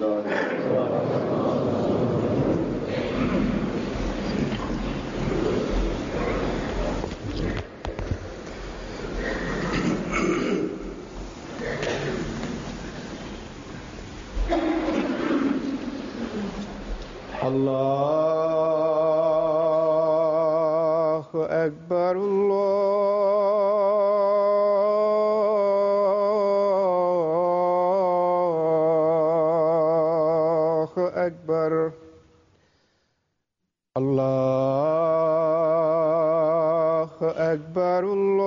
الله أكبر الله أكبر الله أكبر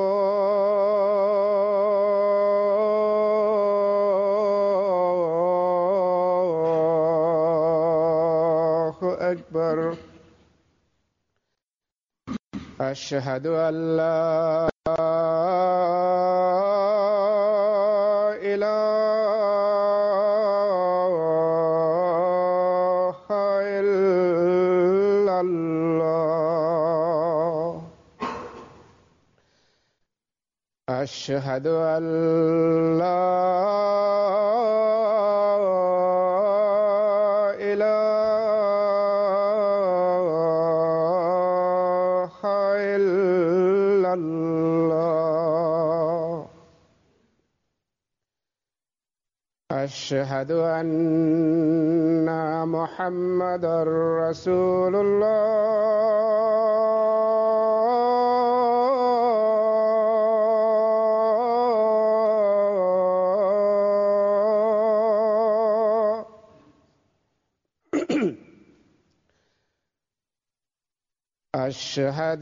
الله أكبر أشهد أن لا إله إلا الله أشهد أن لا إله إلا الله أشهد أن محمدا رسول الله أشهد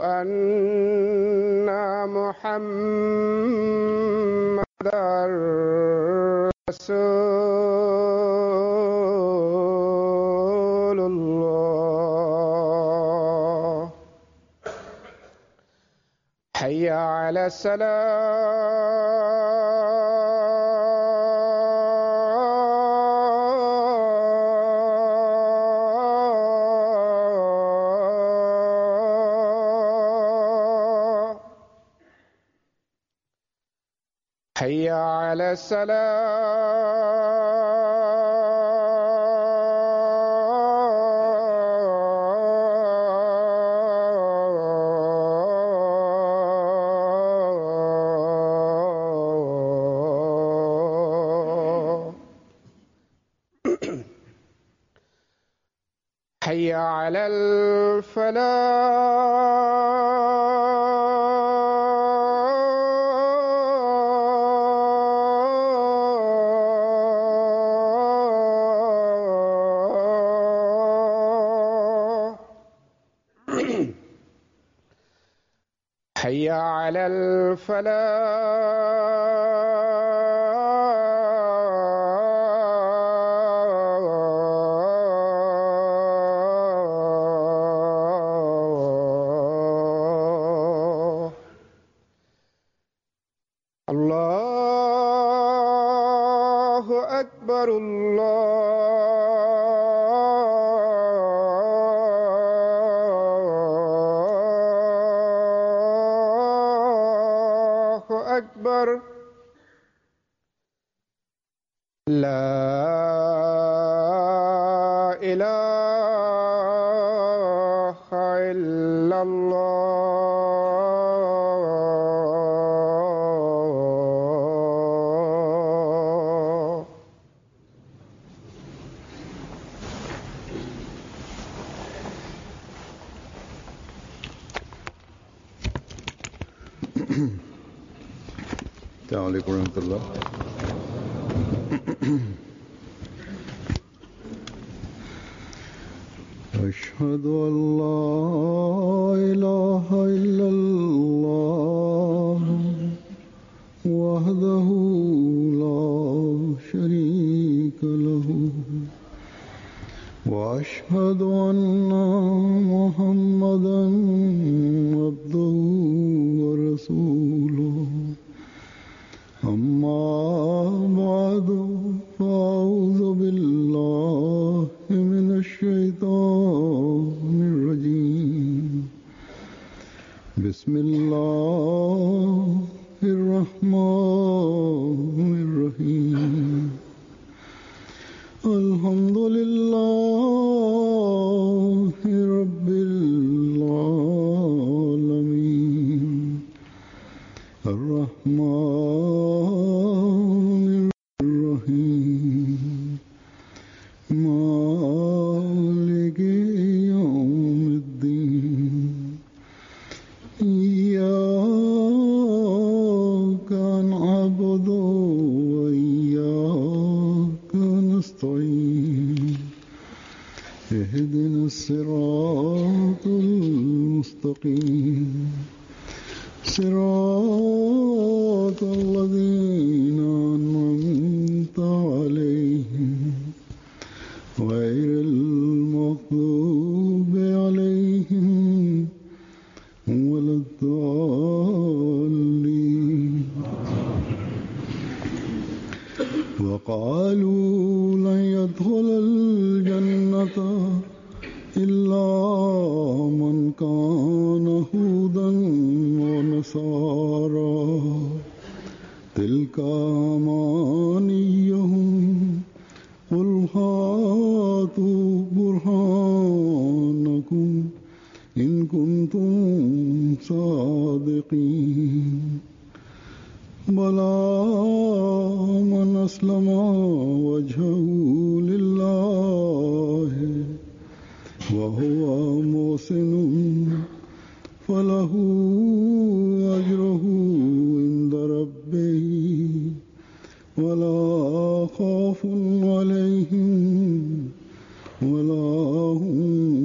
أن محمدا رسول الله حي على السلام حي على السلام حي على الفلاح حي على الفلاح الله أكبر الله أكبر لا إله إلا الله السلام عليكم ورحمة الله أشهد أن لا إله إلا الله وحده لا شريك له وأشهد أن محمدا عبده ورسوله أما بعد فأعوذ بالله من الشيطان الرجيم بسم الله الرحمن الرحيم الحمد لله رب العالمين الرحمن الرحيم مالك يوم الدين إياك نعبد وإياك نستعين اهدنا الصراط المستقيم صراط الذين أنعمت عليهم غير المغضوب عليهم ولا الضالين وقالوا لن يدخل الجنة إلا من كان هودا ونصارى تلك أمانيهم قل هاتوا برهانكم إن كنتم صادقين بلى من أسلم وجهه لله وهو محسن فله أجره عند ربه ولا خوف عليهم ولا هم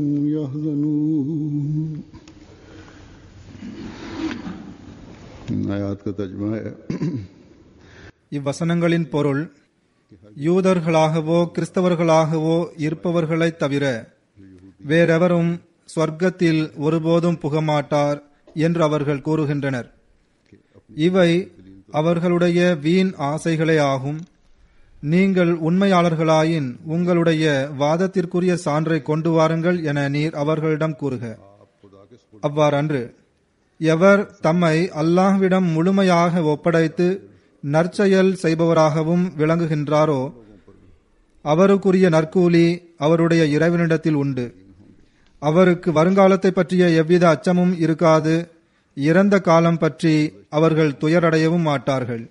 يحزنون आयात का तर्जमा है இவ்வசனங்களின் பொருள் யூதர்களாகவோ கிறிஸ்தவர்களாகவோ இருப்பவர்களைத் தவிர வேறெவரும் சொர்க்கத்தில் ஒருபோதும் புகமாட்டார் என்று அவர்கள் கூறுகின்றனர் இவை அவர்களுடைய வீண் ஆசைகளே ஆகும் நீங்கள் உண்மையாளர்களாயின் உங்களுடைய வாதத்திற்குரிய சான்றை கொண்டு வாருங்கள் என நீர் அவர்களிடம் கூறுக அவ்வாறன்று எவர் தம்மை அல்லாஹ்விடம் முழுமையாக ஒப்படைத்து நற்செயல் செய்பவராகவும் விளங்குகின்றாரோ அவருக்குரிய நற்கூலி அவருடைய இறைவனிடத்தில் உண்டு அவருக்கு வருங்காலத்தை பற்றிய எவ்வித அச்சமும் இருக்காது இறந்த காலம் பற்றி அவர்கள் துயரடையவும் மாட்டார்கள்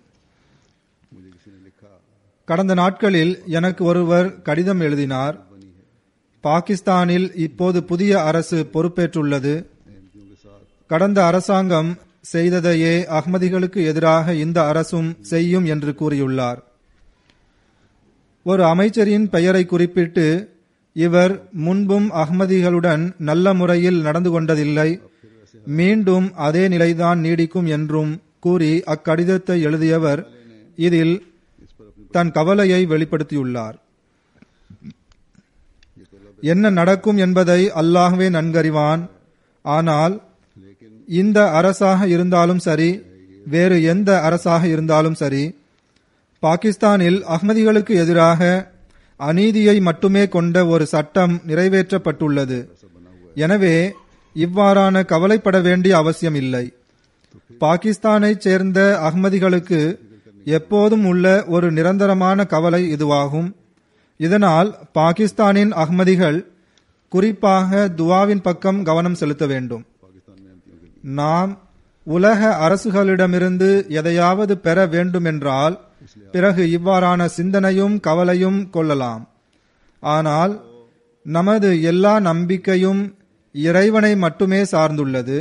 கடந்த நாட்களில் எனக்கு ஒருவர் கடிதம் எழுதினார் பாகிஸ்தானில் இப்போது புதிய அரசு பொறுப்பேற்றுள்ளது கடந்த அரசாங்கம் செய்ததையே அகமதிகளுக்கு எதிராக இந்த அரசும் செய்யும் என்று கூறியுள்ளார் ஒரு அமைச்சரின் பெயரை குறிப்பிட்டு இவர் முன்பும் அகமதிகளுடன் நல்ல முறையில் நடந்து கொண்டதில்லை மீண்டும் அதே நிலைதான் நீடிக்கும் என்றும் கூறி அக்கடிதத்தை எழுதியவர் இதில் தன் கவலையை வெளிப்படுத்தியுள்ளார் என்ன நடக்கும் என்பதை அல்லாஹ்வே நன்கறிவான் ஆனால் இந்த அரசாக இருந்தாலும் சரி வேறு எந்த அரசாக இருந்தாலும் சரி பாகிஸ்தானில் அகமதிகளுக்கு எதிராக அநீதியை மட்டுமே கொண்ட ஒரு சட்டம் நிறைவேற்றப்பட்டுள்ளது எனவே இவ்வாறான கவலைப்பட வேண்டிய அவசியம் இல்லை பாகிஸ்தானைச் சேர்ந்த அகமதிகளுக்கு எப்போதும் உள்ள ஒரு நிரந்தரமான கவலை இதுவாகும் இதனால் பாகிஸ்தானின் அகமதிகள் குறிப்பாக துவாவின் பக்கம் கவனம் செலுத்த வேண்டும் நாம் உலக அரசுகளிடமிருந்து எதையாவது பெற வேண்டுமென்றால் பிறகு இவ்வாறான சிந்தனையும் கவலையும் கொள்ளலாம் ஆனால் நமது எல்லா நம்பிக்கையும் இறைவனை மட்டுமே சார்ந்துள்ளது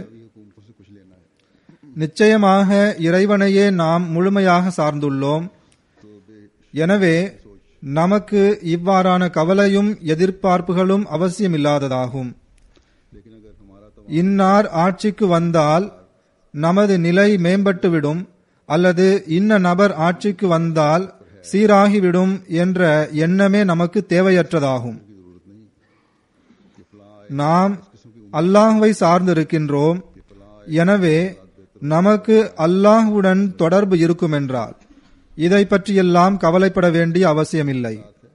நிச்சயமாக இறைவனையே நாம் முழுமையாக சார்ந்துள்ளோம் எனவே நமக்கு இவ்வாறான கவலையும் எதிர்பார்ப்புகளும் அவசியமில்லாததாகும் இன்னார் ஆட்சிக்கு வந்தால் நமது நிலை மேம்பட்டுவிடும் அல்லது இன்ன நபர் ஆட்சிக்கு வந்தால் சீராகிவிடும் என்ற எண்ணமே நமக்கு தேவையற்றதாகும் நாம் அல்லாஹுவை சார்ந்திருக்கின்றோம் எனவே நமக்கு அல்லாஹுடன் தொடர்பு இருக்கும் என்றால் இதை பற்றியெல்லாம் கவலைப்பட வேண்டிய அவசியமில்லை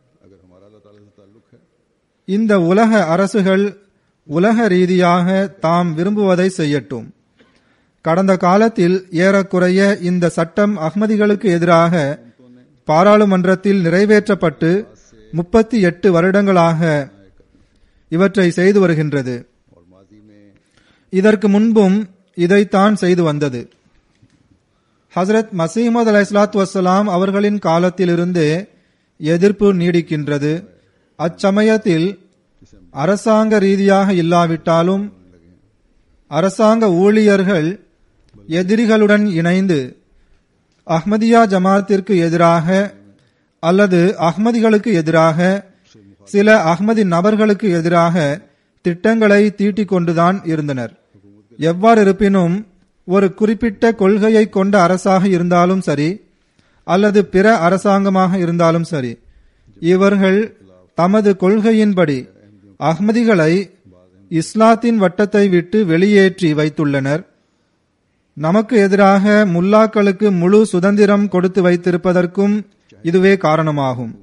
இந்த உலக அரசுகள் உலக ரீதியாக தாம் விரும்புவதை செய்யட்டும் கடந்த காலத்தில் ஏறக்குறைய இந்த சட்டம் அகமதிகளுக்கு எதிராக பாராளுமன்றத்தில் நிறைவேற்றப்பட்டு முப்பத்தி எட்டு வருடங்களாக இவற்றை செய்து வருகின்றது இதற்கு முன்பும் இதைத்தான் செய்து வந்தது ஹசரத் மசீமது அலை சலாத்து வசலாம் அவர்களின் காலத்திலிருந்தே எதிர்ப்பு நீடிக்கின்றது அச்சமயத்தில் அரசாங்க ரீதியாக இல்லாவிட்டாலும் அரசாங்க ஊழியர்கள் எதிரிகளுடன் இணைந்து அஹ்மதியா ஜமாத்திற்கு எதிராக அல்லது அஹ்மதிகளுக்கு எதிராக சில அஹ்மதி நபர்களுக்கு எதிராக திட்டங்களை தீட்டிக் கொண்டுதான் இருந்தனர் எவ்வாறு இருப்பினும் ஒரு குறிப்பிட்ட கொள்கையை கொண்ட அரசாக இருந்தாலும் சரி அல்லது பிற அரசாங்கமாக இருந்தாலும் சரி இவர்கள் தமது கொள்கையின்படி அஹ்மதிகளை இஸ்லாத்தின் வட்டத்தை விட்டு வெளியேற்றி வைத்துள்ளனர் நமக்கு எதிராக முல்லாக்களுக்கு முழு சுதந்திரம் கொடுத்து வைத்திருப்பதற்கும் இதுவே காரணமாகும்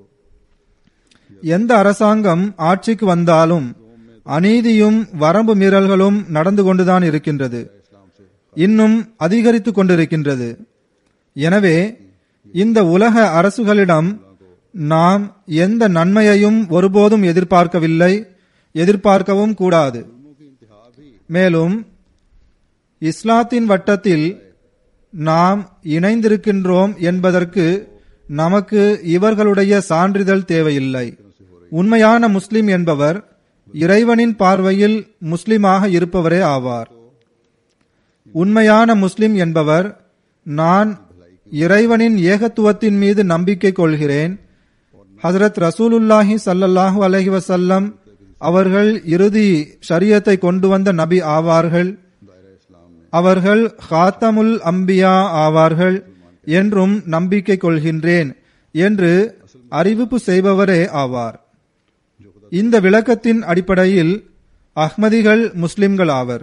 எந்த அரசாங்கம் ஆட்சிக்கு வந்தாலும் அநீதியும் வரம்பு மீறல்களும் நடந்து கொண்டுதான் இருக்கின்றது இன்னும் அதிகரித்துக் கொண்டிருக்கின்றது எனவே இந்த உலக அரசுகளிடம் நாம் எந்த நன்மையையும் ஒருபோதும் எதிர்பார்க்கவில்லை எதிர்பார்க்கவும் கூடாது மேலும் இஸ்லாத்தின் வட்டத்தில் நாம் இணைந்திருக்கின்றோம் என்பதற்கு நமக்கு இவர்களுடைய சான்றிதழ் தேவையில்லை உண்மையான முஸ்லிம் என்பவர் இறைவனின் பார்வையில் முஸ்லிமாக இருப்பவரே ஆவார் உண்மையான முஸ்லிம் என்பவர் நான் இறைவனின் ஏகத்துவத்தின் மீது நம்பிக்கை கொள்கிறேன் ஹசரத் ரசூலுல்லாஹி சல்லல்லாஹு அலஹி வசல்லம் அவர்கள் இறுதி ஷரியத்தை கொண்டு வந்த நபி ஆவார்கள் அவர்கள் ஹாத்தமுல் அம்பியா ஆவார்கள் என்றும் நம்பிக்கை கொள்கின்றேன் என்று அறிவிப்பு செய்பவரே ஆவார் இந்த விளக்கத்தின் அடிப்படையில் அஹ்மதிகள் முஸ்லிம்கள் ஆவர்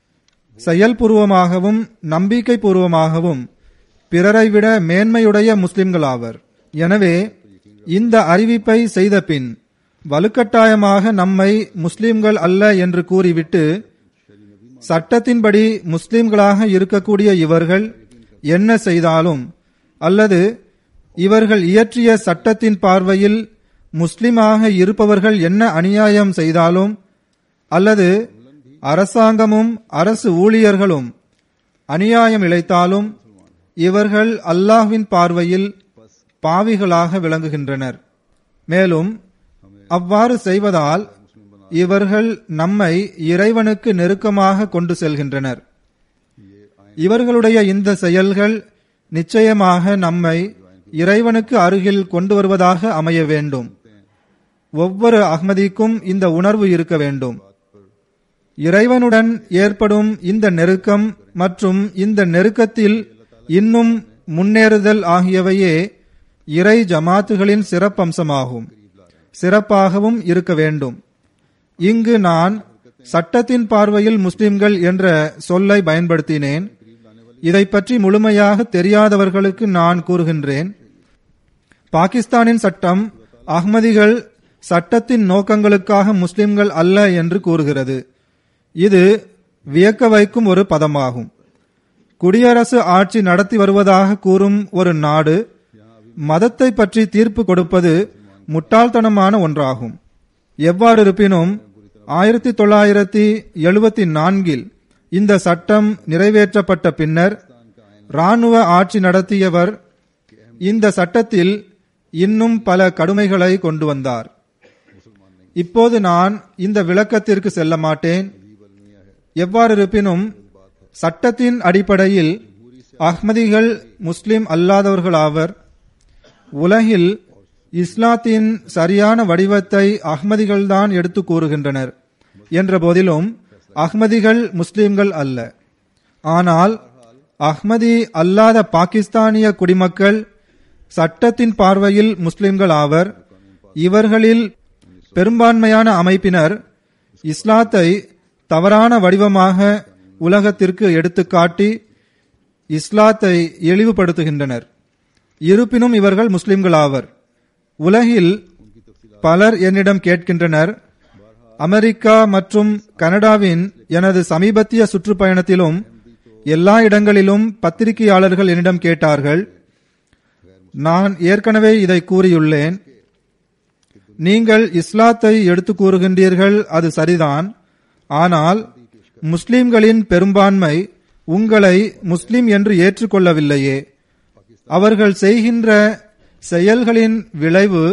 செயல்பூர்வமாகவும் நம்பிக்கை பூர்வமாகவும் பிறரை விட மேன்மையுடைய முஸ்லிம்கள் ஆவர் எனவே இந்த அறிவிப்பை செய்த பின் வலுக்கட்டாயமாக நம்மை முஸ்லிம்கள் அல்ல என்று கூறிவிட்டு சட்டத்தின்படி முஸ்லிம்களாக இருக்கக்கூடிய இவர்கள் என்ன செய்தாலும் அல்லது இவர்கள் இயற்றிய சட்டத்தின் பார்வையில் முஸ்லிமாக இருப்பவர்கள் என்ன அநியாயம் செய்தாலும் அல்லது அரசாங்கமும் அரசு ஊழியர்களும் அநியாயம் இழைத்தாலும் இவர்கள் அல்லாஹ்வின் பார்வையில் பாவிகளாக விளங்குகின்றனர் மேலும் அவ்வாறு செய்வதால் இவர்கள் நம்மை இறைவனுக்கு நெருக்கமாக கொண்டு செல்கின்றனர் இவர்களுடைய இந்த செயல்கள் நிச்சயமாக நம்மை இறைவனுக்கு அருகில் கொண்டு வருவதாக அமைய வேண்டும் ஒவ்வொரு அகமதிக்கும் இந்த உணர்வு இருக்க வேண்டும் இறைவனுடன் ஏற்படும் இந்த நெருக்கம் மற்றும் இந்த நெருக்கத்தில் இன்னும் முன்னேறுதல் ஆகியவையே இறை ஜமாத்துகளின் சிறப்பம்சமாகும் சிறப்பாகவும் இருக்க வேண்டும் இங்கு நான் சட்டத்தின் பார்வையில் முஸ்லிம்கள் என்ற சொல்லை பயன்படுத்தினேன் இதை பற்றி முழுமையாக தெரியாதவர்களுக்கு நான் கூறுகின்றேன் பாகிஸ்தானின் சட்டம் அஹ்மதிகள் சட்டத்தின் நோக்கங்களுக்காக முஸ்லிம்கள் அல்ல என்று கூறுகிறது இது வியக்க வைக்கும் ஒரு பதமாகும் குடியரசு ஆட்சி நடத்தி வருவதாக கூறும் ஒரு நாடு மதத்தை பற்றி தீர்ப்பு கொடுப்பது முட்டாள்தனமான ஒன்றாகும் எவ்வாறு இருப்பினும் ஆயிரத்தி தொள்ளாயிரத்தி எழுபத்தி நான்கில் இந்த சட்டம் நிறைவேற்றப்பட்ட பின்னர் ராணுவ ஆட்சி நடத்தியவர் இந்த சட்டத்தில் இன்னும் பல கடுமைகளை கொண்டு வந்தார் இப்போது நான் இந்த விளக்கத்திற்கு செல்ல மாட்டேன் எவ்வாறு இருப்பினும் சட்டத்தின் அடிப்படையில் அஹ்மதிகள் முஸ்லிம் அல்லாதவர்களாவர் உலகில் இஸ்லாத்தின் சரியான வடிவத்தை அஹ்மதிகள்தான் எடுத்து கூறுகின்றனர் என்ற போதிலும் அஹ்மதிகள் முஸ்லிம்கள் அல்ல ஆனால் அஹ்மதி அல்லாத பாகிஸ்தானிய குடிமக்கள் சட்டத்தின் பார்வையில் முஸ்லிம்கள் ஆவர் இவர்களில் பெரும்பான்மையான அமைப்பினர் இஸ்லாத்தை தவறான வடிவமாக உலகத்திற்கு எடுத்துக்காட்டி இஸ்லாத்தை இழிவுபடுத்துகின்றனர் இருப்பினும் இவர்கள் முஸ்லிம்கள் ஆவர் உலகில் பலர் என்னிடம் கேட்கின்றனர் அமெரிக்கா மற்றும் கனடாவின் எனது சமீபத்திய சுற்றுப்பயணத்திலும் எல்லா இடங்களிலும் பத்திரிகையாளர்கள் என்னிடம் கேட்டார்கள் நான் ஏற்கனவே இதை கூறியுள்ளேன் நீங்கள் இஸ்லாத்தை எடுத்து கூறுகின்றீர்கள் அது சரிதான் ஆனால் முஸ்லிம்களின் பெரும்பான்மை உங்களை முஸ்லிம் என்று ஏற்றுக்கொள்ளவில்லையே அவர்கள் செய்கின்ற செயல்களின் விளைவு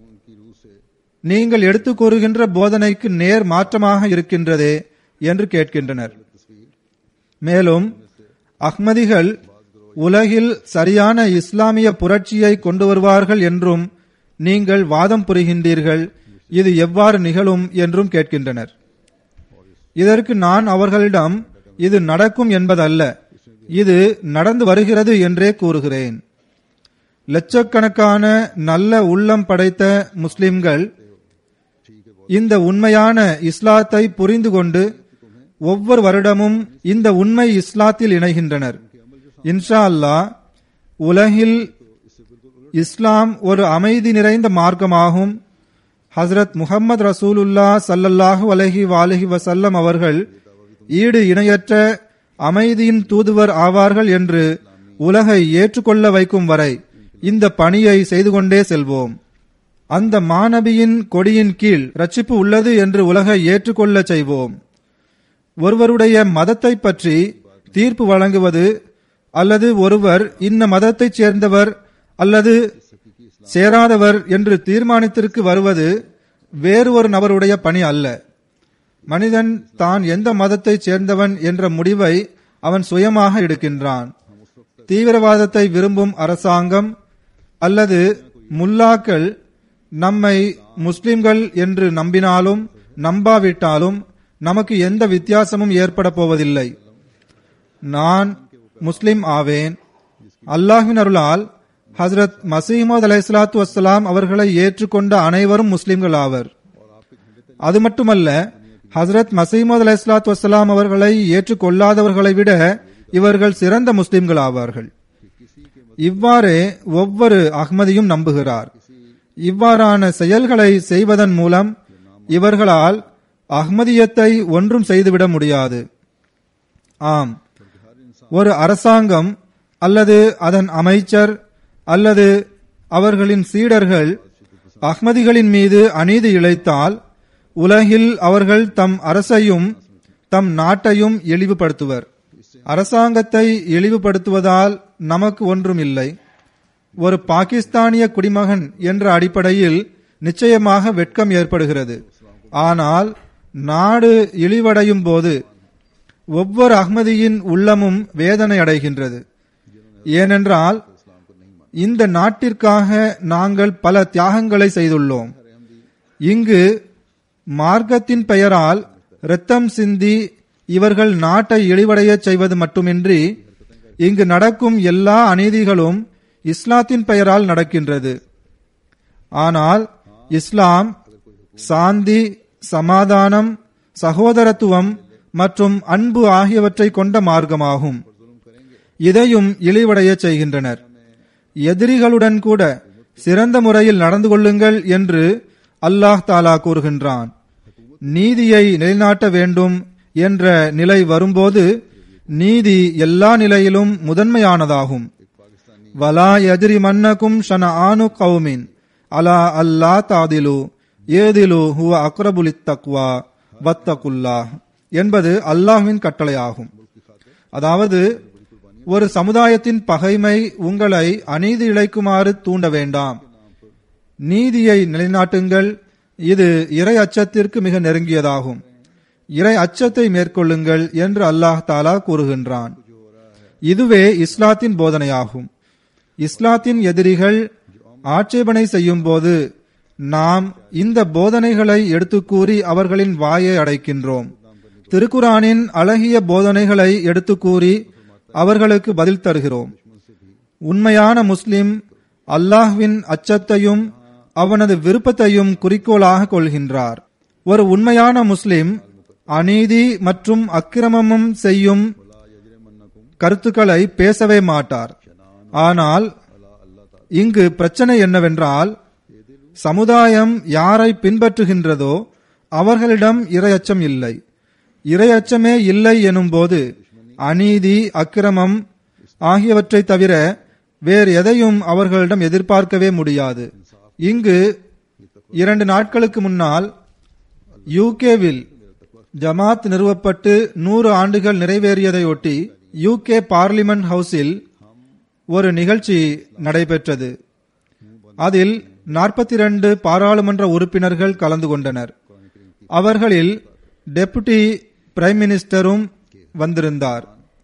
நீங்கள் எடுத்து கூறுகின்ற போதனைக்கு நேர் மாற்றமாக இருக்கின்றதே என்று கேட்கின்றனர் மேலும் அஹ்மதிகள் உலகில் சரியான இஸ்லாமிய புரட்சியை கொண்டு வருவார்கள் என்றும் நீங்கள் வாதம் புரிகின்றீர்கள் இது எவ்வாறு நிகழும் என்றும் கேட்கின்றனர் இதற்கு நான் அவர்களிடம் இது நடக்கும் என்பதல்ல இது நடந்து வருகிறது என்றே கூறுகிறேன் லட்சக்கணக்கான நல்ல உள்ளம் படைத்த முஸ்லிம்கள் இந்த உண்மையான இஸ்லாத்தை புரிந்து கொண்டு ஒவ்வொரு வருடமும் இந்த உண்மை இஸ்லாத்தில் இணைகின்றனர் இன்ஷா அல்லாஹ் உலகில் இஸ்லாம் ஒரு அமைதி நிறைந்த மார்க்கமாகும் ஹஸ்ரத் முகமது ரசூலுல்லா சல்லல்லாஹு அலஹி வாலஹி வசல்லம் அவர்கள் ஈடு இணையற்ற அமைதியின் தூதுவர் ஆவார்கள் என்று உலகை ஏற்றுக்கொள்ள வைக்கும் வரை இந்த பணியை செய்து கொண்டே செல்வோம் அந்த மாநபியின் கொடியின் கீழ் ரட்சிப்பு உள்ளது என்று உலகை ஏற்றுக்கொள்ள செய்வோம் ஒருவருடைய மதத்தை பற்றி தீர்ப்பு வழங்குவது அல்லது ஒருவர் இந்த மதத்தைச் சேர்ந்தவர் அல்லது சேராதவர் என்று தீர்மானத்திற்கு வருவது வேறு ஒரு நபருடைய பணி அல்ல மனிதன் தான் எந்த மதத்தைச் சேர்ந்தவன் என்ற முடிவை அவன் சுயமாக எடுக்கின்றான் தீவிரவாதத்தை விரும்பும் அரசாங்கம் அல்லது முல்லாக்கள் நம்மை முஸ்லிம்கள் என்று நம்பினாலும் நம்பாவிட்டாலும் நமக்கு எந்த வித்தியாசமும் ஏற்பட போவதில்லை நான் முஸ்லிம் ஆவேன் அல்லாஹ்வின் அருளால் ஹசரத் மசீமது அலைஹிஸ்ஸலாத்து வஸ்ஸலாம் அவர்களை ஏற்றுக்கொண்ட அனைவரும் முஸ்லிம்கள் ஆவர் அது மட்டுமல்ல ஹசரத் மசீமது அலைஹிஸ்ஸலாத்து வஸ்ஸலாம் அவர்களை ஏற்றுக்கொள்ளாதவர்களை விட இவர்கள் சிறந்த முஸ்லிம்கள் ஆவார்கள் இவ்வாறே ஒவ்வொரு அஹ்மதியும் நம்புகிறார் இவ்வாறான செயல்களை செய்வதன் மூலம் இவர்களால் அஹ்மதியத்தை ஒன்றும் செய்துவிட முடியாது ஆம் ஒரு அரசாங்கம் அல்லது அதன் அமைச்சர் அல்லது அவர்களின் சீடர்கள் அஹ்மதிகளின் மீது அநீதி இழைத்தால் உலகில் அவர்கள் தம் அரசையும் தம் நாட்டையும் இழிவுபடுத்துவர் அரசாங்கத்தை இழிவுபடுத்துவதால் நமக்கு ஒன்றும் இல்லை ஒரு பாகிஸ்தானிய குடிமகன் என்ற அடிப்படையில் நிச்சயமாக வெட்கம் ஏற்படுகிறது ஆனால் நாடு இழிவடையும் போது ஒவ்வொரு அஹ்மதியின் உள்ளமும் வேதனை அடைகின்றது ஏனென்றால் இந்த நாட்டிற்காக நாங்கள் பல தியாகங்களை செய்துள்ளோம் இங்கு மார்க்கத்தின் பெயரால் இரத்தம் சிந்தி இவர்கள் நாட்டை இழிவடையச் செய்வது மட்டுமின்றி இங்கு நடக்கும் எல்லா அநீதிகளும் இஸ்லாத்தின் பெயரால் நடக்கின்றது ஆனால் இஸ்லாம் சாந்தி சமாதானம் சகோதரத்துவம் மற்றும் அன்பு ஆகியவற்றை கொண்ட மார்க்கமாகும் இதையும் இழிவடையச் செய்கின்றனர் எதிரிகளுடன் கூட சிறந்த முறையில் நடந்து கொள்ளுங்கள் என்று அல்லாஹ் தாலா கூறுகின்றான் நீதியை நிலைநாட்ட வேண்டும் என்ற நிலை வரும்போது நீதி எல்லா நிலையிலும் முதன்மையானதாகும் வலா எதிரி மன்னக்கும் ஷன ஆனு கவுமின் அலா அல்லா தாதிலு ஏதிலு ஹுவ அக்ரபுலித் தக்வா வத்தகுல்லா என்பது அல்லாஹ்வின் கட்டளையாகும் அதாவது ஒரு சமுதாயத்தின் பகைமை உங்களை அநீதி இழைக்குமாறு தூண்ட வேண்டாம் நீதியை நிலைநாட்டுங்கள் இது இறை அச்சத்திற்கு மிக நெருங்கியதாகும் இறை அச்சத்தை மேற்கொள்ளுங்கள் என்று அல்லாஹ் தாலா கூறுகின்றான் இதுவே இஸ்லாத்தின் போதனையாகும் இஸ்லாத்தின் எதிரிகள் ஆட்சேபனை செய்யும் போது நாம் இந்த போதனைகளை எடுத்துக் கூறி அவர்களின் வாயை அடைக்கின்றோம் திருக்குரானின் அழகிய போதனைகளை எடுத்துக் கூறி அவர்களுக்கு பதில் தருகிறோம் உண்மையான முஸ்லிம் அல்லாஹ்வின் அச்சத்தையும் அவனது விருப்பத்தையும் குறிக்கோளாக கொள்கின்றார் ஒரு உண்மையான முஸ்லிம் அநீதி மற்றும் அக்கிரமமும் செய்யும் கருத்துக்களை பேசவே மாட்டார் ஆனால் இங்கு பிரச்சனை என்னவென்றால் சமுதாயம் யாரை பின்பற்றுகின்றதோ அவர்களிடம் இரையச்சம் இல்லை இரையச்சமே இல்லை எனும்போது அநீதி அக்கிரமம் ஆகியவற்றை தவிர வேறு எதையும் அவர்களிடம் எதிர்பார்க்கவே முடியாது இங்கு இரண்டு நாட்களுக்கு முன்னால் யூகேவில் ஜமாத் நிறுவப்பட்டு நூறு ஆண்டுகள் நிறைவேறியதையொட்டி யூகே பார்லிமெண்ட் ஹவுஸில் ஒரு நிகழ்ச்சி நடைபெற்றது அதில் நாற்பத்தி இரண்டு பாராளுமன்ற உறுப்பினர்கள் கலந்து கொண்டனர் அவர்களில் டெபுட்டி பிரைம் மினிஸ்டரும் வந்திருந்தார்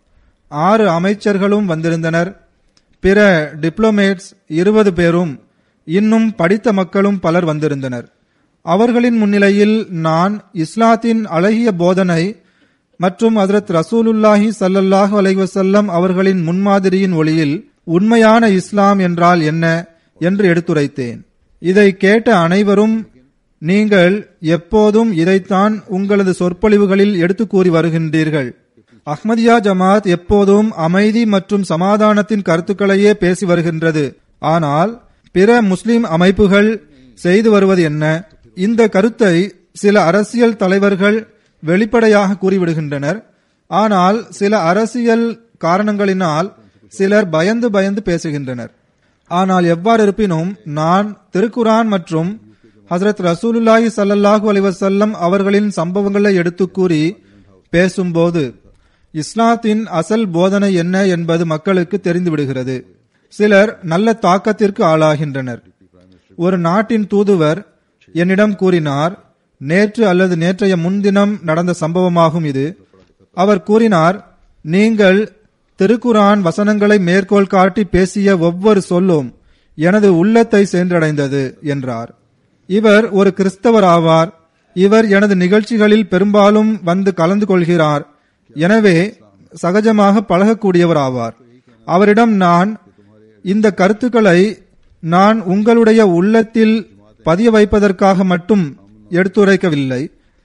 ஆறு அமைச்சர்களும் வந்திருந்தனர் பிற டிப்ளோமேட்ஸ் இருபது பேரும் இன்னும் படித்த மக்களும் பலர் வந்திருந்தனர் அவர்களின் முன்னிலையில் நான் இஸ்லாத்தின் அழகிய போதனை மற்றும் ஹதரத் ரசூலுல்லாஹி ஸல்லல்லாஹு அலைஹி வஸல்லம் அவர்களின் முன்மாதிரியின் ஒளியில் உண்மையான இஸ்லாம் என்றால் என்ன என்று எடுத்துரைத்தேன் இதை கேட்ட அனைவரும் நீங்கள் எப்போதும் இதைத்தான் உங்களது சொற்பொழிவுகளில் எடுத்துக் கூறி வருகின்றீர்கள் அஹ்மதியா ஜமாத் எப்போதும் அமைதி மற்றும் சமாதானத்தின் கருத்துக்களையே பேசி வருகின்றது ஆனால் பிற முஸ்லிம் அமைப்புகள் செய்து வருவது என்ன இந்த கருத்தை சில அரசியல் தலைவர்கள் வெளிப்படையாக கூறிவிடுகின்றனர் ஆனால் சில அரசியல் காரணங்களினால் சிலர் பயந்து பயந்து பேசுகின்றனர் ஆனால் எவ்வாறு இருப்பினும் நான் திருக்குரான் மற்றும் ஹசரத் ரசூலுல்லாஹி ஸல்லல்லாஹு அலைஹி வஸல்லம் அவர்களின் சம்பவங்களை எடுத்துக் கூறி பேசும்போது இஸ்லாத்தின் அசல் போதனை என்ன என்பது மக்களுக்கு தெரிந்து விடுகிறது சிலர் நல்ல தாக்கத்திற்கு ஆளாகின்றனர் ஒரு நாட்டின் தூதுவர் என்னிடம் கூறினார் நேற்று அல்லது நேற்றைய முன்தினம் நடந்த சம்பவமாகும் இது அவர் கூறினார் நீங்கள் திருக்குரான் வசனங்களை மேற்கோள் காட்டி பேசிய ஒவ்வொரு சொல்லும் எனது உள்ளத்தை சென்றடைந்தது என்றார் இவர் ஒரு கிறிஸ்தவர் ஆவார் இவர் எனது நிகழ்ச்சிகளில் பெரும்பாலும் வந்து கலந்து கொள்கிறார் எனவே சகஜமாக பழகக்கூடியவர் ஆவார் அவரிடம் நான் இந்த கருத்துக்களை நான் உங்களுடைய உள்ளத்தில் பதிய வைப்பதற்காக மட்டும் எடுத்துரைக்கவில்லை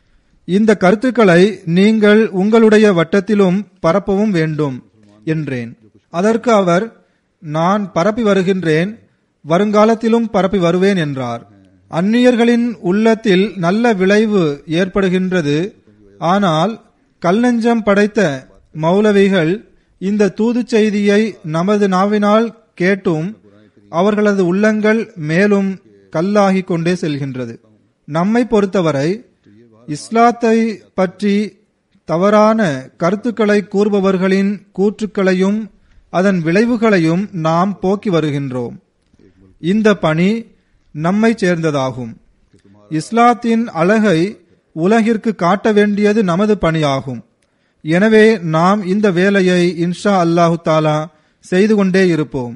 இந்த கருத்துக்களை நீங்கள் உங்களுடைய வட்டத்திலும் பரப்பவும் வேண்டும் என்றேன் அதற்கு அவர் நான் பரப்பி வருகின்றேன் வருங்காலத்திலும் பரப்பி வருவேன் என்றார் அந்நியர்களின் உள்ளத்தில் நல்ல விளைவு ஏற்படுகின்றது ஆனால் கல்லஞ்சம் படைத்த மௌலவிகள் இந்த தூது செய்தியை நமது நாவினால் கேட்டும் அவர்களது உள்ளங்கள் மேலும் கல்லாகிக் கொண்டே செல்கின்றது நம்மை பொறுத்தவரை இஸ்லாத்தை பற்றி தவறான கருத்துக்களை கூறுபவர்களின் கூற்றுக்களையும் அதன் விளைவுகளையும் நாம் போக்கி வருகின்றோம் இந்த பணி நம்மை சேர்ந்ததாகும் இஸ்லாத்தின் அழகை உலகிற்கு காட்ட வேண்டியது நமது பணியாகும் எனவே நாம் இந்த வேலையை இன்ஷா அல்லாஹு தாலா செய்து கொண்டே இருப்போம்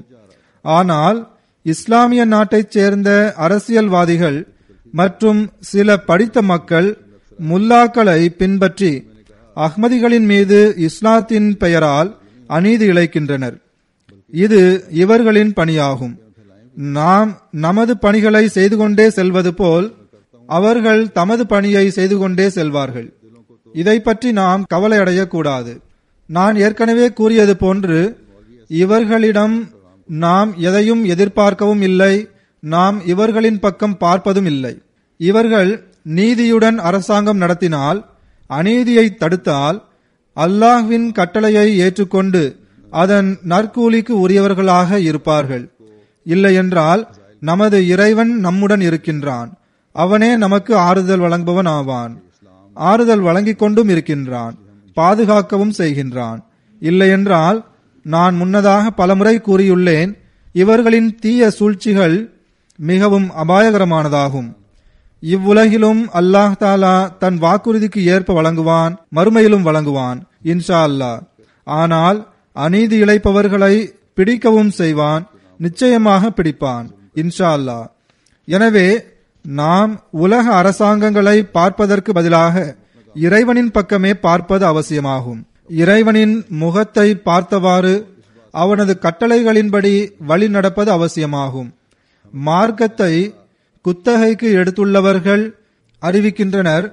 ஆனால் இஸ்லாமிய நாட்டைச் சேர்ந்த அரசியல்வாதிகள் மற்றும் சில படித்த மக்கள் முல்லாக்களை பின்பற்றி அஹ்மதிகளின் மீது இஸ்லாத்தின் பெயரால் அநீதி இழைக்கின்றனர் இது இவர்களின் பணியாகும் நாம் நமது பணிகளை செய்து கொண்டே செல்வது போல் அவர்கள் தமது பணியை செய்து கொண்டே செல்வார்கள் இதை பற்றி நாம் கவலை அடையக்கூடாது நான் ஏற்கனவே கூறியது போன்று இவர்களிடம் நாம் எதையும் எதிர்பார்க்கவும் இல்லை நாம் இவர்களின் பக்கம் பார்ப்பதும் இல்லை இவர்கள் நீதியுடன் அரசாங்கம் நடத்தினால் அநீதியை தடுத்தால் அல்லாஹ்வின் கட்டளையை ஏற்றுக்கொண்டு அதன் நற்கூலிக்கு உரியவர்களாக இருப்பார்கள் இல்லையென்றால் நமது இறைவன் நம்முடன் இருக்கின்றான் அவனே நமக்கு ஆறுதல் வழங்குபவன் ஆவான் ஆறுதல் வழங்கிக் கொண்டும் இருக்கின்றான் பாதுகாக்கவும் செய்கின்றான் இல்லையென்றால் நான் முன்னதாக பலமுறை கூறியுள்ளேன் இவர்களின் தீய சூழ்ச்சிகள் மிகவும் அபாயகரமானதாகும் இவ்வுலகிலும் அல்லாஹ் தாலா தன் வாக்குறுதிக்கு ஏற்ப வழங்குவான் மறுமையிலும் வழங்குவான் இன்ஷா அல்லாஹ் ஆனால் அநீதி இழைப்பவர்களை பிடிக்கவும் செய்வான் நிச்சயமாக பிடிப்பான் இன்ஷா அல்லாஹ் எனவே நாம் உலக அரசாங்கங்களை பார்ப்பதற்கு பதிலாக இறைவனின் பக்கமே பார்ப்பது அவசியமாகும் இறைவனின் முகத்தை பார்த்தவாறு அவனது கட்டளைகளின்படி வழி நடப்பது அவசியமாகும் மார்க்கத்தை குத்தகைக்கு எடுத்துள்ளவர்கள் அறிவிக்கின்றனர்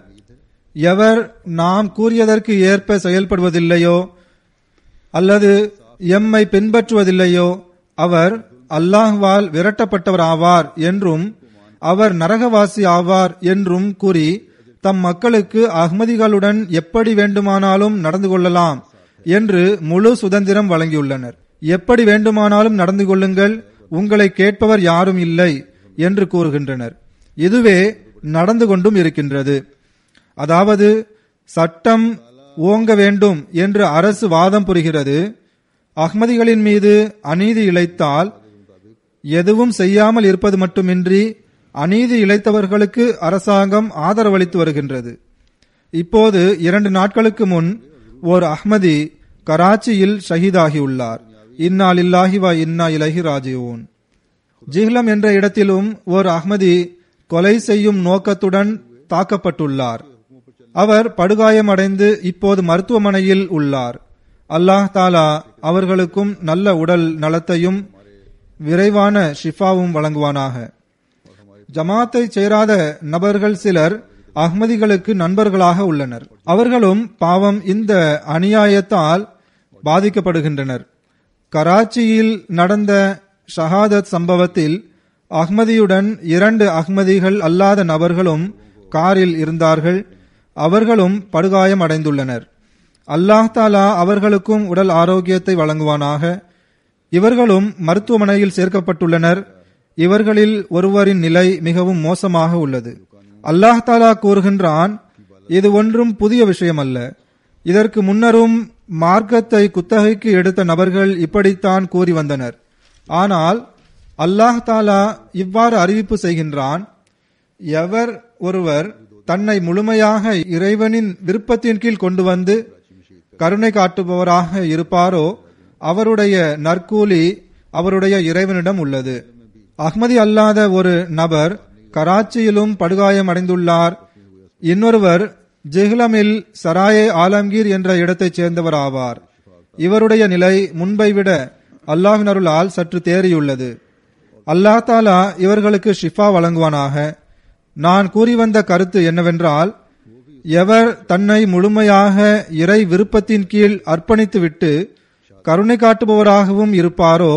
எவர் நாம் கூறியதற்கு ஏற்ப செயல்படுவதில்லையோ அல்லது எம்மை பின்பற்றுவதில்லையோ அவர் அல்லாஹ்வால் விரட்டப்பட்டவர் ஆவார் என்றும் அவர் நரகவாசி ஆவார் என்றும் கூறி தம் மக்களுக்கு அஹ்மதிகளுடன் எப்படி வேண்டுமானாலும் நடந்து கொள்ளலாம் என்று முழு சுதந்திரம் வழங்கியுள்ளனர் எப்படி வேண்டுமானாலும் நடந்து கொள்ளுங்கள் உங்களை கேட்பவர் யாரும் இல்லை என்று கூறுகின்றனர் இதுவே நடந்து கொண்டும் இருக்கின்றது அதாவது சட்டம் ஓங்க வேண்டும் என்று அரசு வாதம் புரிகிறது அஹ்மதிகளின் மீது அநீதி இழைத்தால் எதுவும் செய்யாமல் இருப்பது மட்டுமின்றி அநீதி இழைத்தவர்களுக்கு அரசாங்கம் ஆதரவளித்து வருகின்றது இப்போது இரண்டு நாட்களுக்கு முன் ஓர் அஹ்மதி கராச்சியில் ஷஹீதாகியுள்ளார் இன்னா லில்லாஹி வ இன்னா இலஹி ராஜிஊன் ஜிஹ்லம் என்ற இடத்திலும் ஓர் அஹ்மதி கொலை செய்யும் நோக்கத்துடன் தாக்கப்பட்டுள்ளார் அவர் படுகாயமடைந்து இப்போது மருத்துவமனையில் உள்ளார் அல்லாஹ் தாலா அவர்களுக்கும் நல்ல உடல் நலத்தையும் விரைவான ஷிஃபாவும் வழங்குவானாக ஜமாத்தை சேராத நபர்கள் சிலர் அஹ்மதிகளுக்கு நண்பர்களாக உள்ளனர் அவர்களும் பாவம் இந்த அநியாயத்தால் பாதிக்கப்படுகின்றனர் கராச்சியில் நடந்த ஷஹாதத் சம்பவத்தில் அஹ்மதியுடன் இரண்டு அஹ்மதிகள் அல்லாத நபர்களும் காரில் இருந்தார்கள் அவர்களும் படுகாயம் அடைந்துள்ளனர் அல்லாஹ் தாலா அவர்களுக்கும் உடல் ஆரோக்கியத்தை வழங்குவானாக இவர்களும் மருத்துவமனையில் சேர்க்கப்பட்டுள்ளனர் இவர்களில் ஒருவரின் நிலை மிகவும் மோசமாக உள்ளது அல்லாஹ் தாலா கூறுகின்றான் இது ஒன்றும் புதிய விஷயம் அல்ல இதற்கு முன்னரும் மார்க்கத்தை குத்தகைக்கு எடுத்த நபர்கள் இப்படித்தான் கூறி வந்தனர் ஆனால் அல்லாஹ் தாலா இவ்வாறு அறிவிப்பு செய்கின்றான் எவர் ஒருவர் தன்னை முழுமையாக இறைவனின் விருப்பத்தின் கீழ் கொண்டு வந்து கருணை காட்டுபவராக இருப்பாரோ அவருடைய நற்கூலி அவருடைய இறைவனிடம் உள்ளது அஹ்மதி அல்லாத ஒரு நபர் கராச்சியிலும் படுகாயம் அடைந்துள்ளார் இன்னொருவர் ஜெஹ்லமில் சராயே ஆலம்கீர் என்ற இடத்தைச் சேர்ந்தவர் ஆவார் இவருடைய நிலை முன்பை விட அல்லாஹின் அருளால் சற்று தேறியுள்ளது அல்லாஹ் தாலா இவர்களுக்கு ஷிஃபா வழங்குவானாக நான் கூறி வந்த கருத்து என்னவென்றால் எவர் தன்னை முழுமையாக இறை விருப்பத்தின் கீழ் அர்ப்பணித்துவிட்டு கருணை காட்டுபவராகவும் இருப்பாரோ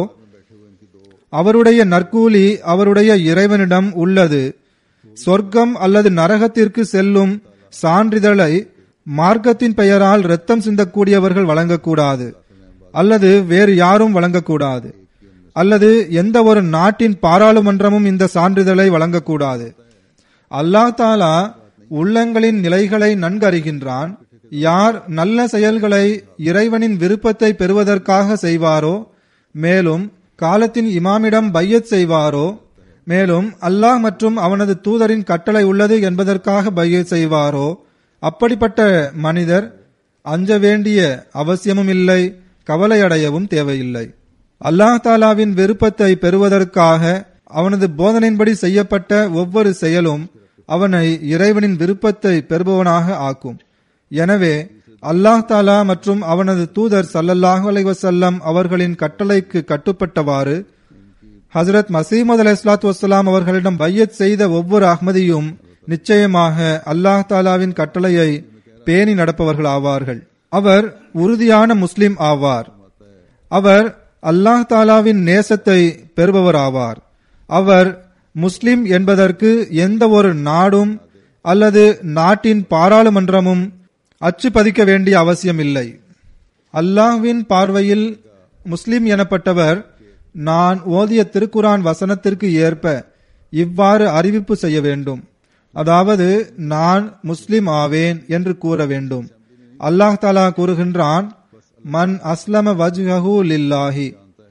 அவருடைய நற்கூலி அவருடைய இறைவனிடம் உள்ளது சொர்க்கம் அல்லது நரகத்திற்கு செல்லும் சான்றிதழை மார்க்கத்தின் பெயரால் இரத்தம் சிந்தக்கூடியவர்கள் வழங்கக்கூடாது அல்லது வேறு யாரும் வழங்கக்கூடாது அல்லது எந்த ஒரு நாட்டின் பாராளுமன்றமும் இந்த சான்றிதழை வழங்கக்கூடாது அல்லாஹ் தாலா உள்ளங்களின் நிலைகளை நன்கறிகின்றான் யார் நல்ல செயல்களை இறைவனின் விருப்பத்தை பெறுவதற்காக செய்வாரோ மேலும் காலத்தின் இமாமிடம் பையத் செய்வாரோ மேலும் அல்லாஹ் மற்றும் அவனது தூதரின் கட்டளை உள்ளது என்பதற்காக பையத் செய்வாரோ அப்படிப்பட்ட மனிதர் அஞ்ச வேண்டிய அவசியமும் இல்லை கவலையடையவும் தேவையில்லை அல்லாஹ் தாலாவின் விருப்பத்தை பெறுவதற்காக அவனது போதனையின்படி செய்யப்பட்ட ஒவ்வொரு செயலும் அவனை இறைவனின் விருப்பத்தை பெறுபவனாக ஆக்கும் எனவே அல்லாஹ் தாலா மற்றும் அவனது தூதர் சல்லல்லாஹு அலைஹி வஸல்லம் அவர்களின் கட்டளைக்கு கட்டுப்பட்டவாறு ஹசரத் மசீமது அலி இஸ்லாத்து வசலாம் அவர்களிடம் பையத் செய்த ஒவ்வொரு அஹ்மதியும் நிச்சயமாக அல்லாஹ் தாலாவின் கட்டளையை பேணி நடப்பவர்கள் ஆவார்கள் அவர் உறுதியான முஸ்லிம் ஆவார் அவர் அல்லாஹ் தாலாவின் நேசத்தை பெறுபவர் ஆவார் அவர் முஸ்லிம் என்பதற்கு எந்த ஒரு நாடும் அல்லது நாட்டின் பாராளுமன்றமும் அச்சு பதிக்க வேண்டிய அவசியம் இல்லை அல்லாஹ்வின் பார்வையில் முஸ்லிம் எனப்பட்டவர் நான் ஓதிய திருக்குரான் வசனத்திற்கு ஏற்ப இவ்வாறு அறிவிப்பு செய்ய வேண்டும் அதாவது நான் முஸ்லிம் ஆவேன் என்று கூற வேண்டும் அல்லாஹ் தாலா கூறுகின்றான் மன் அஸ்லம வஜ்ஹு லில்லாஹி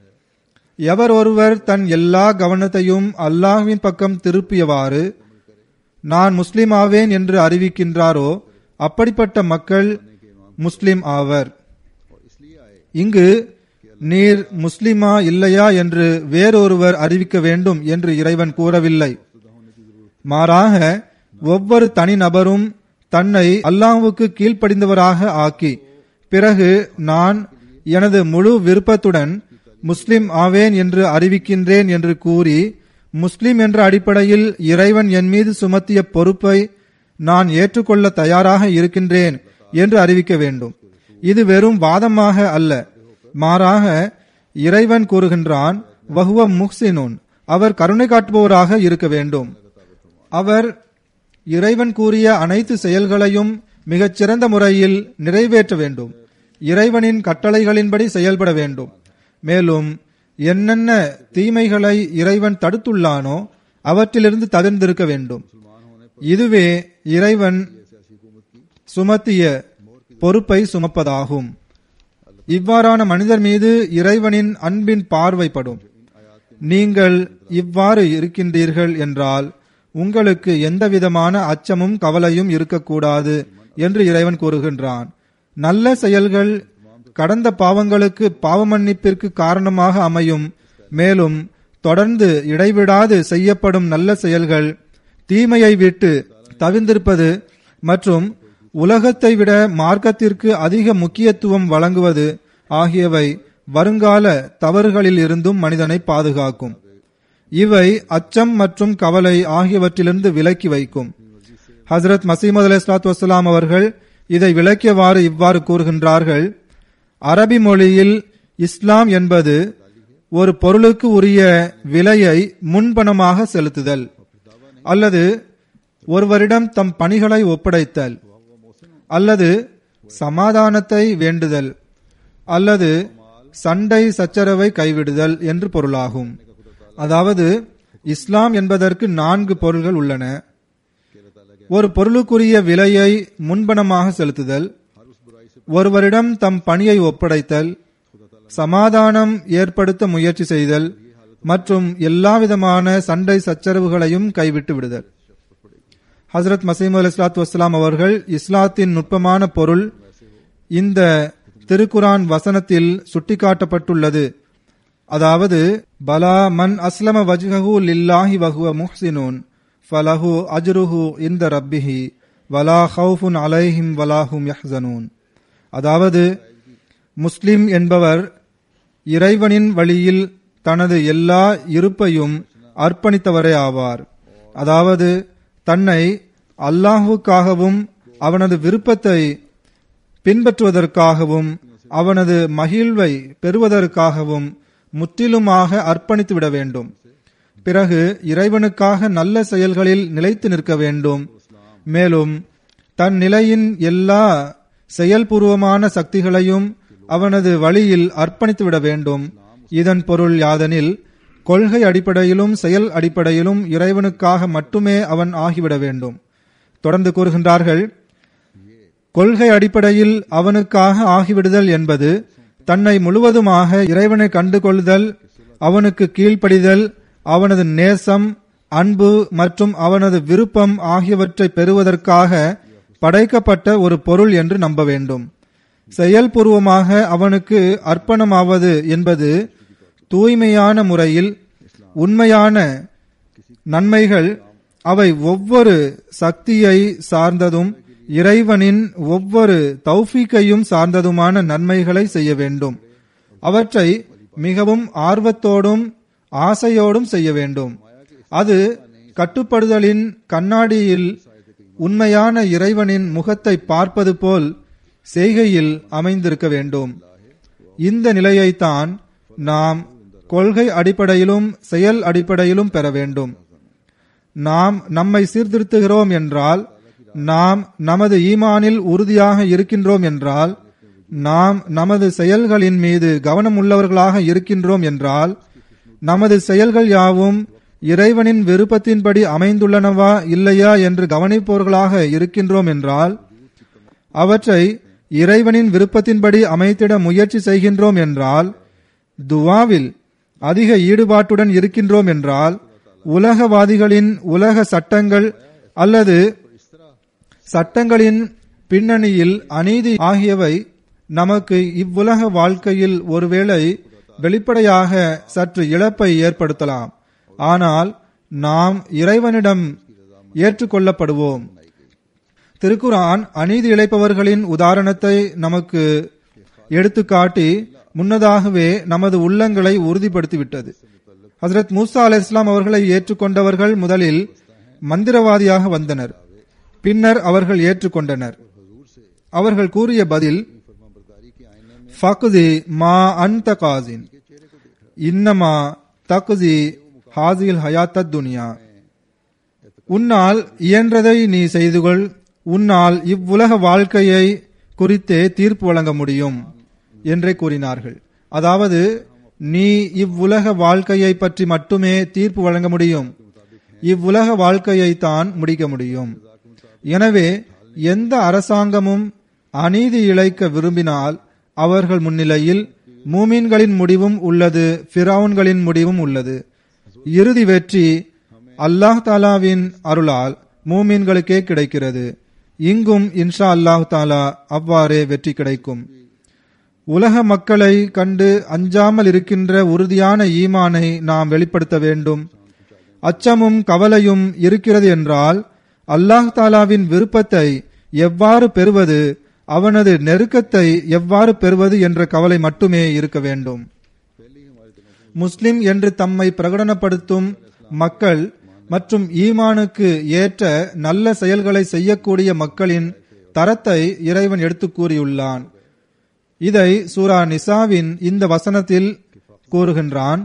எவர் ஒருவர் தன் எல்லா கவனத்தையும் அல்லாஹ்வின் பக்கம் திருப்பியவாறு நான் முஸ்லிம் ஆவேன் என்று அறிவிக்கின்றாரோ அப்படிப்பட்ட மக்கள் முஸ்லிம் ஆவர் இங்கு நீர் முஸ்லிமா இல்லையா என்று வேறொருவர் அறிவிக்க வேண்டும் என்று இறைவன் கூறவில்லை மாறாக ஒவ்வொரு தனிநபரும் தன்னை அல்லாஹ்வுக்கு கீழ்ப்படிந்தவராக ஆக்கி பிறகு நான் எனது முழு விருப்பத்துடன் முஸ்லிம் ஆவேன் என்று அறிவிக்கின்றேன் என்று கூறி முஸ்லிம் என்ற அடிப்படையில் இறைவன் என் மீது சுமத்திய பொறுப்பை நான் ஏற்றுக்கொள்ள தயாராக இருக்கின்றேன் என்று அறிவிக்க வேண்டும் இது வெறும் வாதமாக அல்ல மாறாக இறைவன் கூறுகின்றான் வஹுவ முஹ்சினுன் அவர் கருணை காட்டுபவராக இருக்க வேண்டும் அவர் இறைவன் கூறிய அனைத்து செயல்களையும் மிகச் சிறந்த முறையில் நிறைவேற்ற வேண்டும் இறைவனின் கட்டளைகளின்படி செயல்பட வேண்டும் மேலும் என்னென்ன தீமைகளை இறைவன் தடுத்துள்ளானோ அவற்றிலிருந்து தவிர்ந்திருக்க வேண்டும் இதுவே இறைவன் சுமத்திய பொறுப்பை சுமப்பதாகும் இவ்வாறான மனிதர் மீது இறைவனின் அன்பின் பார்வைப்படும் நீங்கள் இவ்வாறு இருக்கின்றீர்கள் என்றால் உங்களுக்கு எந்தவிதமான அச்சமும் கவலையும் இருக்கக்கூடாது என்று இறைவன் கூறுகின்றான் நல்ல செயல்கள் கடந்த பாவங்களுக்கு பாவ மன்னிப்பிற்கு காரணமாக அமையும் மேலும் தொடர்ந்து இடைவிடாது செய்யப்படும் நல்ல செயல்கள் தீமையை விட்டு தவிர்ந்திருப்பது மற்றும் உலகத்தை விட மார்க்கத்திற்கு அதிக முக்கியத்துவம் வழங்குவது ஆகியவை வருங்கால தவறுகளில் இருந்தும் மனிதனை பாதுகாக்கும் இவை அச்சம் மற்றும் கவலை ஆகியவற்றிலிருந்து விலக்கி வைக்கும் ஹசரத் மசீமது அலி இஸ்லாத்து வசலாம் அவர்கள் இதை விளக்கியவாறு இவ்வாறு கூறுகின்றார்கள் அரபி மொழியில் இஸ்லாம் என்பது ஒரு பொருளுக்கு உரிய விலையை முன்பணமாக செலுத்துதல் அல்லது ஒருவரிடம் தம் பணிகளை ஒப்படைத்தல் அல்லது சமாதானத்தை வேண்டுதல் அல்லது சண்டை சச்சரவை கைவிடுதல் என்று பொருளாகும் அதாவது இஸ்லாம் என்பதற்கு நான்கு பொருள்கள் உள்ளன ஒரு பொருளுக்குரிய விலையை முன்பணமாக செலுத்துதல் ஒருவரிடம் தம் பணியை ஒப்படைத்தல் சமாதானம் ஏற்படுத்த முயற்சி செய்தல் மற்றும் எல்லாவிதமான சண்டை சச்சரவுகளையும் கைவிட்டு விடுதல் ஹசரத் மசீம் அலி இஸ்லாத்து வஸ்லாம் அவர்கள் இஸ்லாத்தின் நுட்பமான பொருள் இந்த திருக்குரான் வசனத்தில் சுட்டிக்காட்டப்பட்டுள்ளது அதாவது பலா மன் அஸ்லம வஜ்ஹு லில்லாஹி வஹுவ முஹ்சினூன் ஃபலஹு அஜ்ருஹு இந்த ரப்பிஹி வலா ஹவுஃபுன் அலைஹிம் வலாஹும் யஹ்சனூன் அதாவது முஸ்லிம் என்பவர் இறைவனின் வழியில் தனது எல்லா இருப்பையும் அர்ப்பணித்தவரே ஆவார் அதாவது தன்னை அல்லாஹுக்காகவும் அவனது விருப்பத்தை பின்பற்றுவதற்காகவும் அவனது மகிழ்வை பெறுவதற்காகவும் முற்றிலுமாக அர்ப்பணித்து விட வேண்டும் பிறகு இறைவனுக்காக நல்ல செயல்களில் நிலைத்து நிற்க வேண்டும் மேலும் தன் நிலையின் எல்லா செயல்பூர்வமான சக்திகளையும் அவனது வழியில் அர்ப்பணித்து விட வேண்டும் இதன் பொருள் யாதெனில் கொள்கை அடிப்படையிலும் செயல் அடிப்படையிலும் இறைவனுக்காக மட்டுமே அவன் ஆகிவிட வேண்டும் தொடர்ந்து கூறுகின்றார்கள் கொள்கை அடிப்படையில் அவனுக்காக ஆகிவிடுதல் என்பது தன்னை முழுவதுமாக இறைவனை கண்டு கொள்ளுதல் அவனுக்கு கீழ்ப்படிதல் அவனது நேசம் அன்பு மற்றும் அவனது விருப்பம் ஆகியவற்றை பெறுவதற்காக படைக்கப்பட்ட ஒரு பொருள் என்று நம்ப வேண்டும் செயல்பூர்வமாக அவனுக்கு அர்ப்பணமாவது என்பது தூய்மையான முறையில் உண்மையான நன்மைகள் அவை ஒவ்வொரு சக்தியை சார்ந்ததும் இறைவனின் ஒவ்வொரு தௌஃபீக்கையும் சார்ந்ததுமான நன்மைகளை செய்ய வேண்டும் அவற்றை மிகவும் ஆர்வத்தோடும் ஆசையோடும் செய்ய வேண்டும் அது கட்டுப்படுதலின் கண்ணாடியில் உண்மையான இறைவனின் முகத்தை பார்ப்பது போல் செய்கையில் அமைந்திருக்க வேண்டும் இந்த நிலையைத்தான் நாம் கொள்கை அடிப்படையிலும் செயல் அடிப்படையிலும் பெற வேண்டும் நாம் நம்மை சீர்திருத்துகிறோம் என்றால் நாம் நமது ஈமானில் உறுதியாக இருக்கின்றோம் என்றால் நாம் நமது செயல்களின் மீது கவனம் உள்ளவர்களாக இருக்கின்றோம் என்றால் நமது செயல்கள் யாவும் இறைவனின் விருப்பத்தின்படி அமைந்துள்ளனவா இல்லையா என்று கவனிப்பவர்களாக இருக்கின்றோம் என்றால் அவற்றை இறைவனின் விருப்பத்தின்படி அமைத்திட முயற்சி செய்கின்றோம் என்றால் துவாவில் அதிக ஈடுபாட்டுடன் இருக்கின்றோம் என்றால் உலகவாதிகளின் உலக சட்டங்கள் அல்லது சட்டங்களின் பின்னணியில் அநீதி ஆகியவை நமக்கு இவ்வுலக வாழ்க்கையில் ஒருவேளை வெளிப்படையாக சற்று இழப்பை ஏற்படுத்தலாம் ஆனால் நாம் இறைவனிடம் ஏற்றுக்கொள்ளப்படுவோம் திருக்குரான் அநீதி இழைப்பவர்களின் உதாரணத்தை நமக்கு எடுத்துக்காட்டி முன்னதாகவே நமது உள்ளங்களை உறுதிப்படுத்திவிட்டது ஹசரத் மூசா அலை இஸ்லாம் அவர்களை ஏற்றுக்கொண்டவர்கள் முதலில் மந்திரவாதியாக வந்தனர் பின்னர் அவர்கள் ஏற்றுக்கொண்டனர் அவர்கள் கூறிய பதில் ஃபக்தி மா அன்த காசின் இன்னமா தக்தி ஹாசில் ஹயாத்தத் துனியா உன்னால் இயன்றதை நீ செய்து கொள் உன்னால் இவ்வுலக வாழ்க்கையை குறித்தே தீர்ப்பு வழங்க முடியும் என்றே கூறினார்கள் அதாவது நீ இவ்வுலக வாழ்க்கையை பற்றி மட்டுமே தீர்ப்பு வழங்க முடியும் இவ்வுலக வாழ்க்கையை தான் முடிக்க முடியும் எனவே எந்த அரசாங்கமும் அநீதி இழைக்க விரும்பினால் அவர்கள் முன்னிலையில் மூமின்களின் முடிவும் உள்ளது ஃபிரௌன்களின் முடிவும் உள்ளது இறுதி வெற்றி அல்லாஹ் தாலாவின் அருளால் மூமின்களுக்கே கிடைக்கிறது இங்கும் இன்ஷா அல்லாஹ் தாலா அவ்வாறே வெற்றி கிடைக்கும் உலக மக்களை கண்டு அஞ்சாமல் இருக்கின்ற உறுதியான ஈமானை நாம் வெளிப்படுத்த வேண்டும் அச்சமும் கவலையும் இருக்கிறது என்றால் அல்லாஹ் தாலாவின் விருப்பத்தை எவ்வாறு பெறுவது அவனது நெருக்கத்தை எவ்வாறு பெறுவது என்ற கவலை மட்டுமே இருக்க வேண்டும் முஸ்லிம் என்று தம்மை பிரகடனப்படுத்தும் மக்கள் மற்றும் ஈமானுக்கு ஏற்ற நல்ல செயல்களை செய்யக்கூடிய மக்களின் தரத்தை இறைவன் எடுத்துக் கூறியுள்ளான் இதை சூரா நிசாவின் இந்த வசனத்தில் கூறுகின்றான்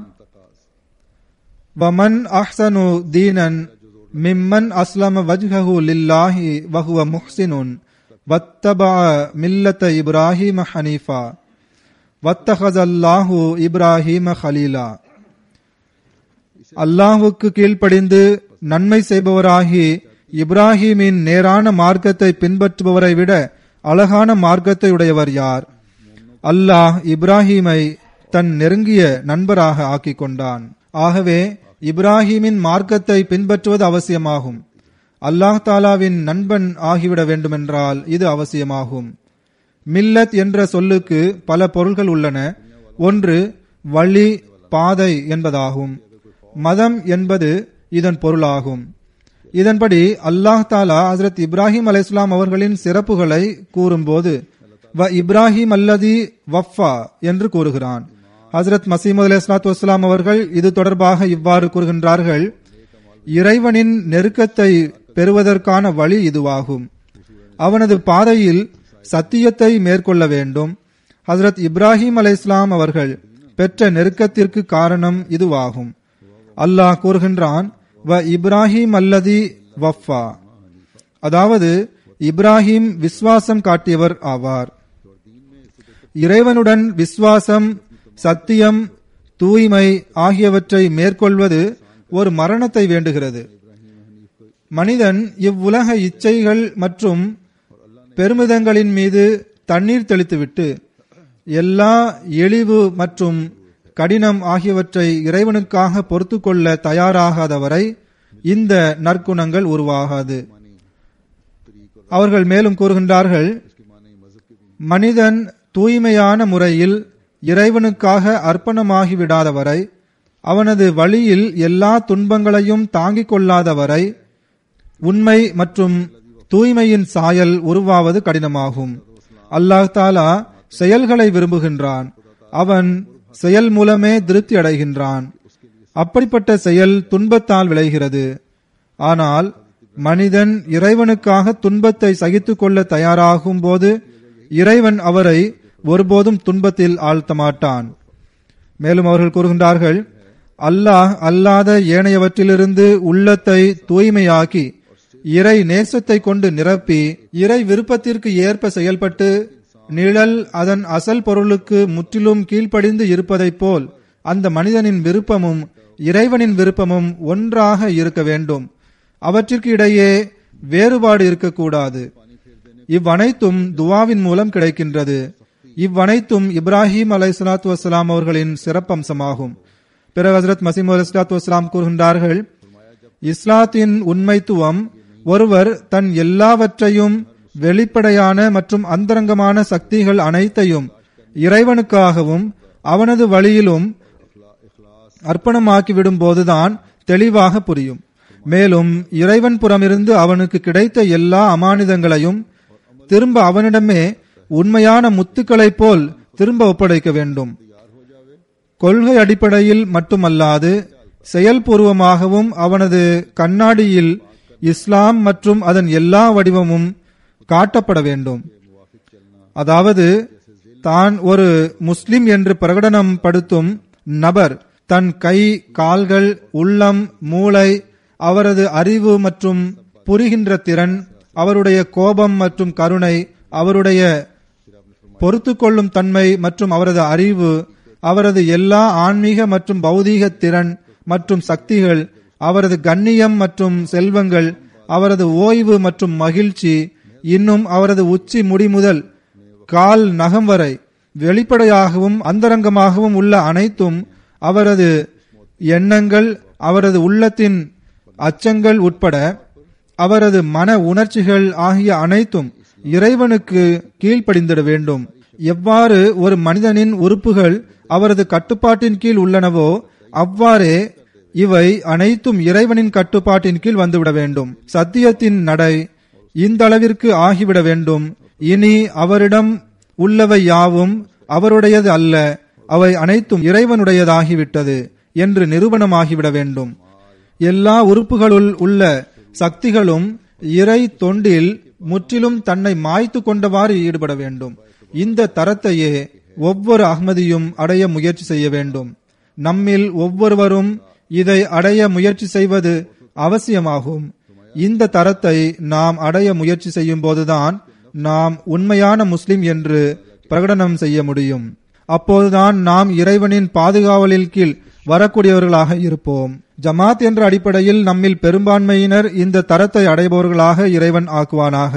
வமன் அஹ்சனு தீனன் மிம்மன் அஸ்லம வஜ்ஹஹு லில்லாஹி வஹுவ முஹ்சினுன் வத்தபா மில்லத்த இப்ராஹிம ஹனீஃபா வத்தஹதல்லாஹு இப்ராஹிம ஹலீலா அல்லாஹுக்கு கீழ்ப்படிந்து நன்மை செய்பவராகி இப்ராஹிமின் நேரான மார்க்கத்தை பின்பற்றுபவரை விட அழகான மார்க்கத்தை உடையவர் யார் அல்லாஹ் இப்ராஹிமை தன் நெருங்கிய நண்பராக ஆக்கிக் கொண்டான் ஆகவே இப்ராஹிமின் மார்க்கத்தை பின்பற்றுவது அவசியமாகும் அல்லாஹ் தாலாவின் நண்பன் ஆகிவிட வேண்டுமென்றால் இது அவசியமாகும் மில்லத் என்ற சொல்லுக்கு பல பொருள்கள் உள்ளன ஒன்று வழி பாதை என்பதாகும் மதம் என்பது இதன் பொருளாகும் இதன்படி அல்லாஹ் தாலா ஹசரத் இப்ராஹிம் அலைஹிஸ்ஸலாம் அவர்களின் சிறப்புகளை கூறும்போது வ இப்ராஹிம் அல்லதி வஃபா என்று கூறுகிறான் ஹசரத் மசீமது அலைஹிஸ்ஸலாத்து வஸ்ஸலாம் அவர்கள் இது தொடர்பாக இவ்வாறு கூறுகின்றார்கள் இறைவனின் நெருக்கத்தை பெறுவதற்கான வழி இதுவாகும் அவனது பாதையில் சத்தியத்தை மேற்கொள்ள வேண்டும் ஹசரத் இப்ராஹிம் அலைஹிஸ்ஸலாம் அவர்கள் பெற்ற நெருக்கத்திற்கு காரணம் இதுவாகும் அல்லாஹ் கூறுகின்றான் வ இப்ராஹிம் அல்லதி வஃபா அதாவது இப்ராஹிம் விஸ்வாசம் காட்டியவர் ஆவார் இறைவனுடன் விஸ்வாசம் சத்தியம் தூய்மை ஆகியவற்றை மேற்கொள்வது ஒரு மரணத்தை வேண்டுகிறது மனிதன் இவ்வுலக இச்சைகள் மற்றும் பெருமிதங்களின் மீது தண்ணீர் தெளித்துவிட்டு எல்லா எளிவு மற்றும் கடினம் ஆகியவற்றை இறைவனுக்காக பொறுத்து கொள்ள தயாராகாதவரை இந்த நற்குணங்கள் உருவாகாது அவர்கள் மேலும் கூறுகின்றார்கள் மனிதன் தூய்மையான முறையில் இறைவனுக்காக அர்ப்பணமாகிவிடாதவரை அவனது வழியில் எல்லா துன்பங்களையும் தாங்கிக் கொள்ளாதவரை உண்மை மற்றும் தூய்மையின் சாயல் உருவாவது கடினமாகும் அல்லாஹ் தாலா செயல்களை விரும்புகின்றான் அவன் செயல் மூலமே திருப்தி அடைகின்றான் அப்படிப்பட்ட செயல் துன்பத்தால் விளைகிறது ஆனால் மனிதன் இறைவனுக்காக துன்பத்தை சகித்துக் கொள்ள தயாராகும் போது இறைவன் அவரை ஒருபோதும் துன்பத்தில் ஆழ்த்த மாட்டான் மேலும் அவர்கள் கூறுகின்றார்கள் அல்லாஹ் அல்லாத ஏனையவற்றிலிருந்து உள்ளத்தை தூய்மையாக்கி இறை நேசத்தை கொண்டு நிரப்பி இறை விருப்பத்திற்கு ஏற்ப செயல்பட்டு நிழல் அதன் அசல் பொருளுக்கு முற்றிலும் கீழ்ப்படிந்து இருப்பதைப் போல் அந்த மனிதனின் விருப்பமும் இறைவனின் விருப்பமும் ஒன்றாக இருக்க வேண்டும் அவற்றிற்கு இடையே வேறுபாடு இருக்கக்கூடாது இவ்வனைத்தும் துவாவின் மூலம் கிடைக்கின்றது இவ்வனைத்தும் இப்ராஹிம் அலை சலாத்து வசலாம் அவர்களின் சிறப்பம்சமாகும் பிறகு ஹசரத் மசீம் அலி சலாத்து வசலாம் கூறுகின்றார்கள் இஸ்லாத்தின் உண்மைத்துவம் ஒருவர் தன் எல்லாவற்றையும் வெளிப்படையான மற்றும் அந்தரங்கமான சக்திகள் அனைத்தையும் இறைவனுக்காகவும் அவனது வழியிலும் அர்ப்பணமாக்கிவிடும் போதுதான் தெளிவாக புரியும் மேலும் இறைவன் புறமிருந்து அவனுக்கு கிடைத்த எல்லா அமானிதங்களையும் திரும்ப அவனிடமே உண்மையான முத்துக்களைப் போல் திரும்ப ஒப்படைக்க வேண்டும் கொள்கை அடிப்படையில் மட்டுமல்லாது செயல்பூர்வமாகவும் அவனது கண்ணாடியில் இஸ்லாம் மற்றும் அதன் எல்லா வடிவமும் காட்டப்பட வேண்டும் அதாவது தான் ஒரு முஸ்லிம் என்று பிரகடனம் படுத்தும் நபர் தன் கை கால்கள் உள்ளம் மூளை அவரது அறிவு மற்றும் புரிகின்ற திறன் அவருடைய கோபம் மற்றும் கருணை அவருடைய பொறுத்து கொள்ளும் தன்மை மற்றும் அவரது அறிவு அவரது எல்லா ஆன்மீக மற்றும் பௌதீக திறன் மற்றும் சக்திகள் அவரது கண்ணியம் மற்றும் செல்வங்கள் அவரது ஓய்வு மற்றும் மகிழ்ச்சி இன்னும் அவரது உச்சி முடி முதல் கால் நகம் வரை வெளிப்படையாகவும் அந்தரங்கமாகவும் உள்ள அனைத்தும் அவரது எண்ணங்கள் அவரது உள்ளத்தின் அச்சங்கள் உட்பட அவரது மன உணர்ச்சிகள் ஆகிய அனைத்தும் இறைவனுக்கு கீழ்ப்படிந்திட வேண்டும் எவ்வாறு ஒரு மனிதனின் உறுப்புகள் அவரது கட்டுப்பாட்டின் கீழ் உள்ளனவோ அவ்வாறே இவை அனைத்தும் இறைவனின் கட்டுப்பாட்டின் கீழ் வந்துவிட வேண்டும் சத்தியத்தின் நடை இந்த அளவிற்கு ஆகிவிட வேண்டும் இனி அவரிடம் உள்ளவை யாவும் அவருடையது அல்ல அவை அனைத்தும் இறைவனுடையதாகிவிட்டது என்று நிரூபணமாகிவிட வேண்டும் எல்லா உறுப்புகளுள் உள்ள சக்திகளும் இறை தொண்டில் முற்றிலும் தன்னை மாய்த்து கொண்டவாறு ஈடுபட வேண்டும் இந்த தரத்தையே ஒவ்வொரு அகமதியும் அடைய முயற்சி செய்ய வேண்டும் நம்மில் ஒவ்வொருவரும் இதை அடைய முயற்சி செய்வது அவசியமாகும் இந்த தரத்தை நாம் அடைய முயற்சி செய்யும் போதுதான் நாம் உண்மையான முஸ்லிம் என்று பிரகடனம் செய்ய முடியும் அப்போதுதான் நாம் இறைவனின் பாதுகாவலில் கீழ் வரக்கூடியவர்களாக இருப்போம் ஜமாத் என்ற அடிப்படையில் நம்மில் பெரும்பான்மையினர் இந்த தரத்தை அடைபவர்களாக இறைவன் ஆக்குவானாக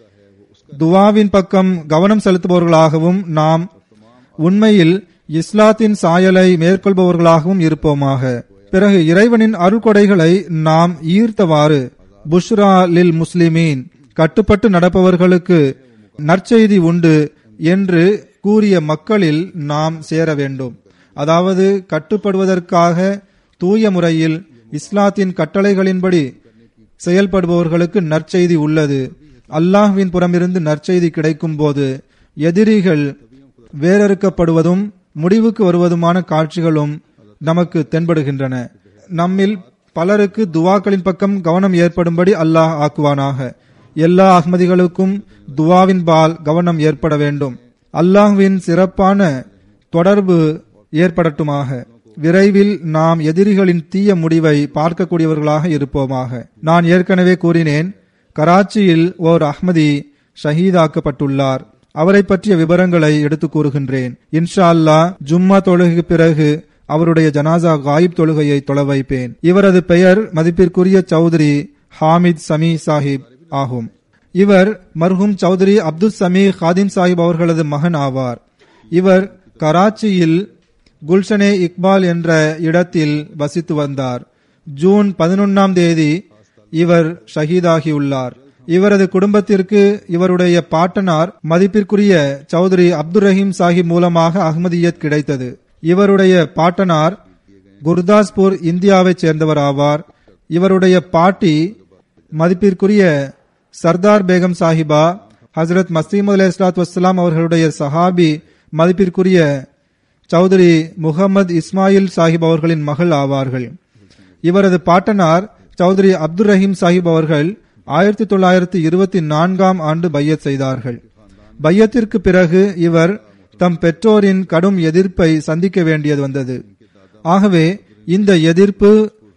துவாவின் பக்கம் கவனம் செலுத்துபவர்களாகவும் நாம் உண்மையில் இஸ்லாத்தின் சாயலை மேற்கொள்பவர்களாகவும் இருப்போமாக பிறகு இறைவனின் அருள்கொடைகளை நாம் ஈர்த்தவாறு புஷ்ரா லில் முஸ்லிமீன் கட்டுப்பட்டு நடப்பவர்களுக்கு நற்செய்தி உண்டு என்று கூறிய மக்களில் நாம் சேர வேண்டும் அதாவது கட்டுப்படுவதற்காக தூய முறையில் இஸ்லாத்தின் கட்டளைகளின்படி செயல்படுபவர்களுக்கு நற்செய்தி உள்ளது அல்லாஹ்வின் புறமிருந்து நற்செய்தி கிடைக்கும் போது எதிரிகள் வேறறுக்கப்படுவதும் முடிவுக்கு வருவதுமான காட்சிகளும் நமக்கு தென்படுகின்றன நம்மில் பலருக்கு துவாக்களின் பக்கம் கவனம் ஏற்படும்படி அல்லாஹ் ஆக்குவானாக எல்லா அஹ்மதிகளுக்கும் துவாவின் பால் கவனம் ஏற்பட வேண்டும் அல்லாஹ்வின் சிறப்பான தொடர்பு ஏற்படட்டுமாக விரைவில் நாம் எதிரிகளின் தீய முடிவை பார்க்கக்கூடியவர்களாக இருப்போமாக நான் ஏற்கனவே கூறினேன் கராச்சியில் ஓர் அஹ்மதி ஷஹீதாக்கப்பட்டுள்ளார் அவரை பற்றிய விவரங்களை எடுத்து கூறுகின்றேன் இன்ஷா அல்லா ஜும்மா தொழுகைக்கு பிறகு அவருடைய ஜனாசா காயிப் தொழுகையை தொலை வைப்பேன் இவரது பெயர் மதிப்பிற்குரிய சௌத்ரி ஹாமித் சமி சாஹிப் ஆகும் இவர் மர்ஹூம் சௌத்ரி அப்துல் சமி ஹாதிம் சாஹிப் அவர்களது மகன் ஆவார் இவர் கராச்சியில் குல்ஷனே இக்பால் என்ற இடத்தில் வசித்து வந்தார் ஜூன் பதினொன்னாம் தேதி இவர் ஷஹீதாகியுள்ளார் இவரது குடும்பத்திற்கு இவருடைய பாட்டனார் மதிப்பிற்குரிய சௌத்ரி அப்துல் ரஹீம் சாஹிப் மூலமாக அகமதியத் கிடைத்தது இவருடைய பாட்டனார் குர்தாஸ்பூர் இந்தியாவைச் சேர்ந்தவர் ஆவார் இவருடைய பாட்டி மதிப்பிற்குரிய சர்தார் பேகம் சாஹிபா ஹசரத் மசீமது அலி இஸ்லாத் வஸ்லாம் அவர்களுடைய சஹாபி மதிப்பிற்குரிய சௌத்ரி முகமது இஸ்மாயில் சாஹிப் அவர்களின் மகள் ஆவார்கள் இவரது பாட்டனார் சௌத்ரி அப்துல் ரஹீம் சாஹிப் அவர்கள் ஆயிரத்தி தொள்ளாயிரத்தி இருபத்தி நான்காம் ஆண்டு பையத் செய்தார்கள் பையத்திற்கு பிறகு இவர் தம் பெற்றோரின் கடும் எதிர்ப்பை சந்திக்க வேண்டியது வந்தது ஆகவே இந்த எதிர்ப்பு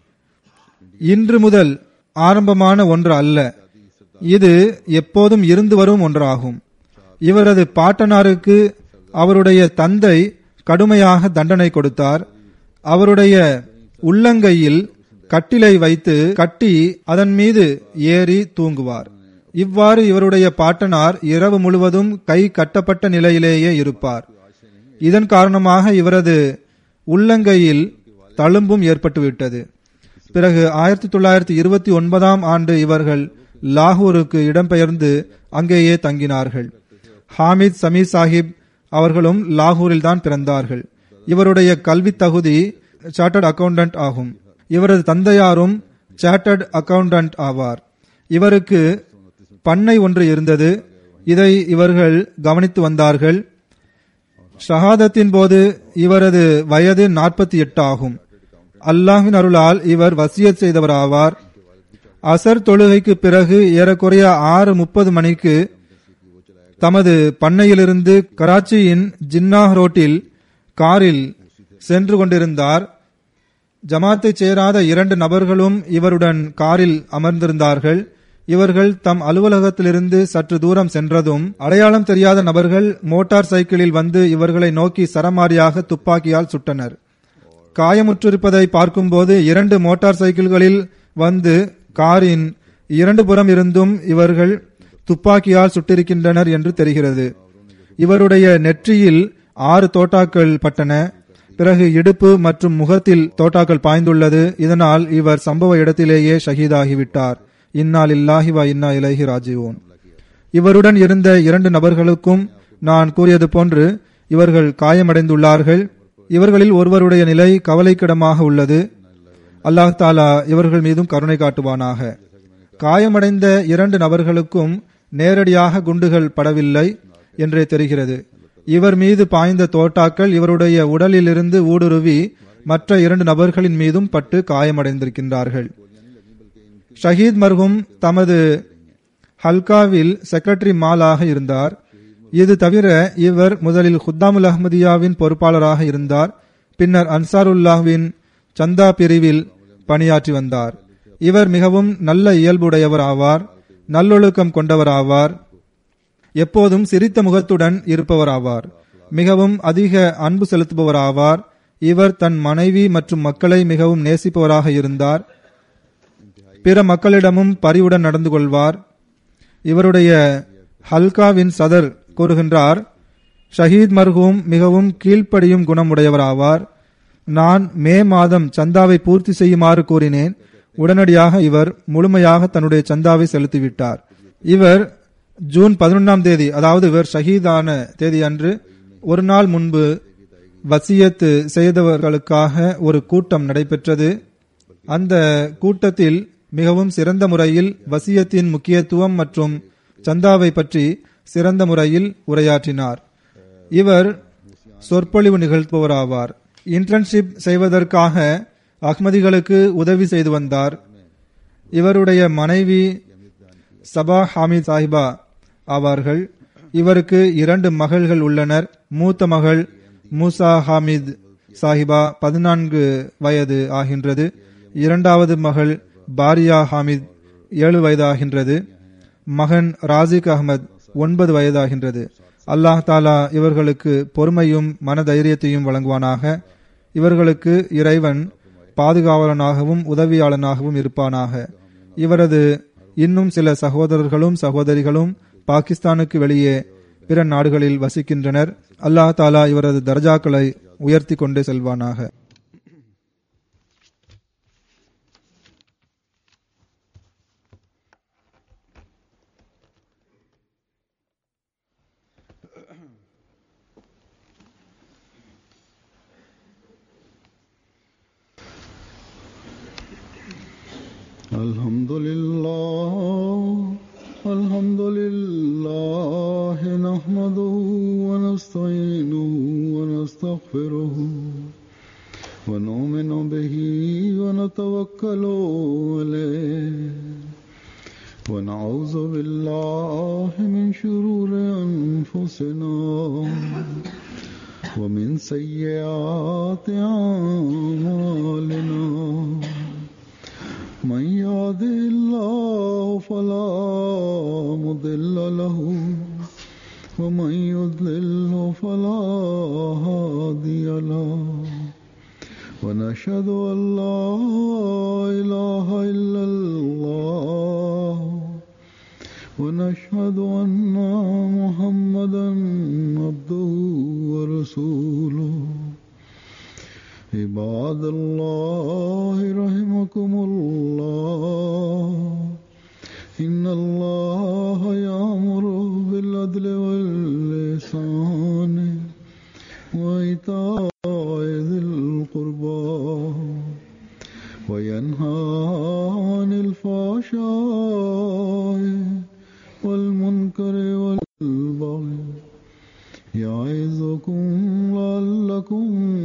இன்று முதல் ஆரம்பமான ஒன்று அல்ல இது எப்போதும் இருந்து வரும் ஒன்றாகும் இவரது பாட்டனாருக்கு அவருடைய தந்தை கடுமையாக தண்டனை கொடுத்தார் அவருடைய உள்ளங்கையில் கட்டிலை வைத்து கட்டி அதன் மீது ஏறி தூங்குவார் இவ்வாறு இவருடைய பாட்டனார் இரவு முழுவதும் கை கட்டப்பட்ட நிலையிலேயே இருப்பார் இதன் காரணமாக இவரது உள்ளங்கையில் தழும்பும் ஏற்பட்டுவிட்டது பிறகு ஆயிரத்தி தொள்ளாயிரத்தி இருபத்தி ஒன்பதாம் ஆண்டு இவர்கள் லாகூருக்கு இடம்பெயர்ந்து அங்கேயே தங்கினார்கள் ஹாமித் சமீ சாஹிப் அவர்களும் லாகூரில் தான் பிறந்தார்கள் இவருடைய கல்வி தகுதி சார்ட்டர்ட் அக்கவுண்டன்ட் ஆகும் இவரது தந்தையாரும் சார்ட்டர்ட் அக்கவுண்டன்ட் ஆவார் இவருக்கு பண்ணை ஒன்று இருந்தது இதை இவர்கள் கவனித்து வந்தார்கள் ஷஹாதத்தின் போது இவரது வயது நாற்பத்தி எட்டு ஆகும் அல்லாஹின் அருளால் இவர் வசியத் செய்தவர் ஆவார் அசர் தொழுகைக்கு பிறகு ஏறக்குறைய ஆறு முப்பது மணிக்கு தமது பண்ணையிலிருந்து கராச்சியின் ஜின்னாஹ் ரோட்டில் காரில் சென்று கொண்டிருந்தார் ஜமாத்தை சேராத இரண்டு நபர்களும் இவருடன் காரில் அமர்ந்திருந்தார்கள் இவர்கள் தம் அலுவலகத்திலிருந்து சற்று தூரம் சென்றதும் அடையாளம் தெரியாத நபர்கள் மோட்டார் சைக்கிளில் வந்து இவர்களை நோக்கி சரமாரியாக துப்பாக்கியால் சுட்டனர் காயமுற்றிருப்பதை பார்க்கும்போது இரண்டு மோட்டார் சைக்கிள்களில் வந்து காரின் இரண்டு புறம் இருந்தும் இவர்கள் துப்பாக்கியால் சுட்டிருக்கின்றனர் என்று தெரிகிறது இவருடைய நெற்றியில் ஆறு தோட்டாக்கள் பட்டன பிறகு இடுப்பு மற்றும் முகத்தில் தோட்டாக்கள் பாய்ந்துள்ளது இதனால் இவர் சம்பவ இடத்திலேயே ஷஹீதாகிவிட்டார் இன்னால் இல்லாஹி வா இன்னா இலஹி ராஜிவோன் இவருடன் இருந்த இரண்டு நபர்களுக்கும் நான் கூறியது போன்று இவர்கள் காயமடைந்துள்ளார்கள் இவர்களில் ஒருவருடைய நிலை கவலைக்கிடமாக உள்ளது அல்லாஹ் தாலா இவர்கள் மீதும் கருணை காட்டுவானாக காயமடைந்த இரண்டு நபர்களுக்கும் நேரடியாக குண்டுகள் படவில்லை என்றே தெரிகிறது இவர் மீது பாய்ந்த தோட்டாக்கள் இவருடைய உடலிலிருந்து ஊடுருவி மற்ற இரண்டு நபர்களின் மீதும் பட்டு காயமடைந்திருக்கின்றார்கள் ஷஹீத் மர்ஹூம் தமது ஹல்காவில் செக்ரட்டரி மாலாக இருந்தார் இது தவிர இவர் முதலில் குத்தாமுல் அஹ்மதியாவின் பொறுப்பாளராக இருந்தார் பின்னர் அன்சாருல்லாஹ்வின் சந்தா பிரிவில் பணியாற்றி வந்தார் இவர் மிகவும் நல்ல இயல்புடையவர் ஆவார் நல்லொழுக்கம் கொண்டவர் ஆவார் எப்போதும் சிரித்த முகத்துடன் இருப்பவர் ஆவார் மிகவும் அதிக அன்பு செலுத்துபவர் ஆவார் இவர் தன் மனைவி மற்றும் மக்களை மிகவும் நேசிப்பவராக இருந்தார் பிற மக்களிடமும் பரிவுடன் நடந்து கொள்வார் இவருடைய ஹல்காவின் சதர் கூறுகின்றார் ஷஹீத் மர்ஹூம் மிகவும் கீழ்ப்படியும் குணமுடையவர் ஆவார் நான் மே மாதம் சந்தாவை பூர்த்தி செய்யுமாறு கூறினேன் உடனடியாக இவர் முழுமையாக தன்னுடைய சந்தாவை செலுத்திவிட்டார் இவர் ஜூன் பதினொன்றாம் தேதி அதாவது இவர் ஷஹீதான தேதி அன்று ஒரு நாள் முன்பு வசியத்து செய்தவர்களுக்காக ஒரு கூட்டம் நடைபெற்றது அந்த கூட்டத்தில் மிகவும் சிறந்த முறையில் வசியத்தின் முக்கியத்துவம் மற்றும் சந்தாவை பற்றி சிறந்த முறையில் உரையாற்றினார் இவர் சொற்பொழிவு நிகழ்த்துபவராவார் இன்டர்ன்ஷிப் செய்வதற்காக அஹ்மதிகளுக்கு உதவி செய்து வந்தார் இவருடைய மனைவி சபா ஹாமித் சாஹிபா ஆவார்கள் இவருக்கு இரண்டு மகள்கள் உள்ளனர் மூத்த மகள் மூசா ஹாமித் சாஹிபா பதினான்கு வயது ஆகின்றது இரண்டாவது மகள் பாரியா ஹாமித் ஏழு வயதாகின்றது மகன் ராசிக் அகமது ஒன்பது வயதாகின்றது அல்லாஹ் தாலா இவர்களுக்கு பொறுமையும் மனதைரியத்தையும் வழங்குவானாக இவர்களுக்கு இறைவன் பாதுகாவலனாகவும் உதவியாளனாகவும் இருப்பானாக இவரது இன்னும் சில சகோதரர்களும் சகோதரிகளும் பாகிஸ்தானுக்கு வெளியே பிற நாடுகளில் வசிக்கின்றனர் அல்லாஹ் தாலா இவரது தர்ஜாக்களை உயர்த்தி கொண்டே செல்வானாக الحمد لله الحمد لله نحمده ونستعينه ونستغفره ونؤمن به ونتوكل عليه ونعوذ بالله من شرور أنفسنا ومن سيئات أعمالنا من يهده الله فلا مضل له ومن يضلل فلا هادي له ونشهد ان لا اله الا الله ونشهد ان محمدا عبده ورسوله عباد الله رحمكم الله إن الله يأمر بالعدل واللسان وإيتاء ذي القربى وينهى عن الفحشاء والمنكر والبغي يعظكم لعلكم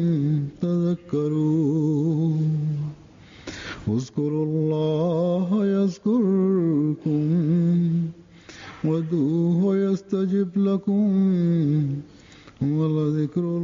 تذكرون اذكروا الله يذكركم ودوه يستجب لكم ولذكر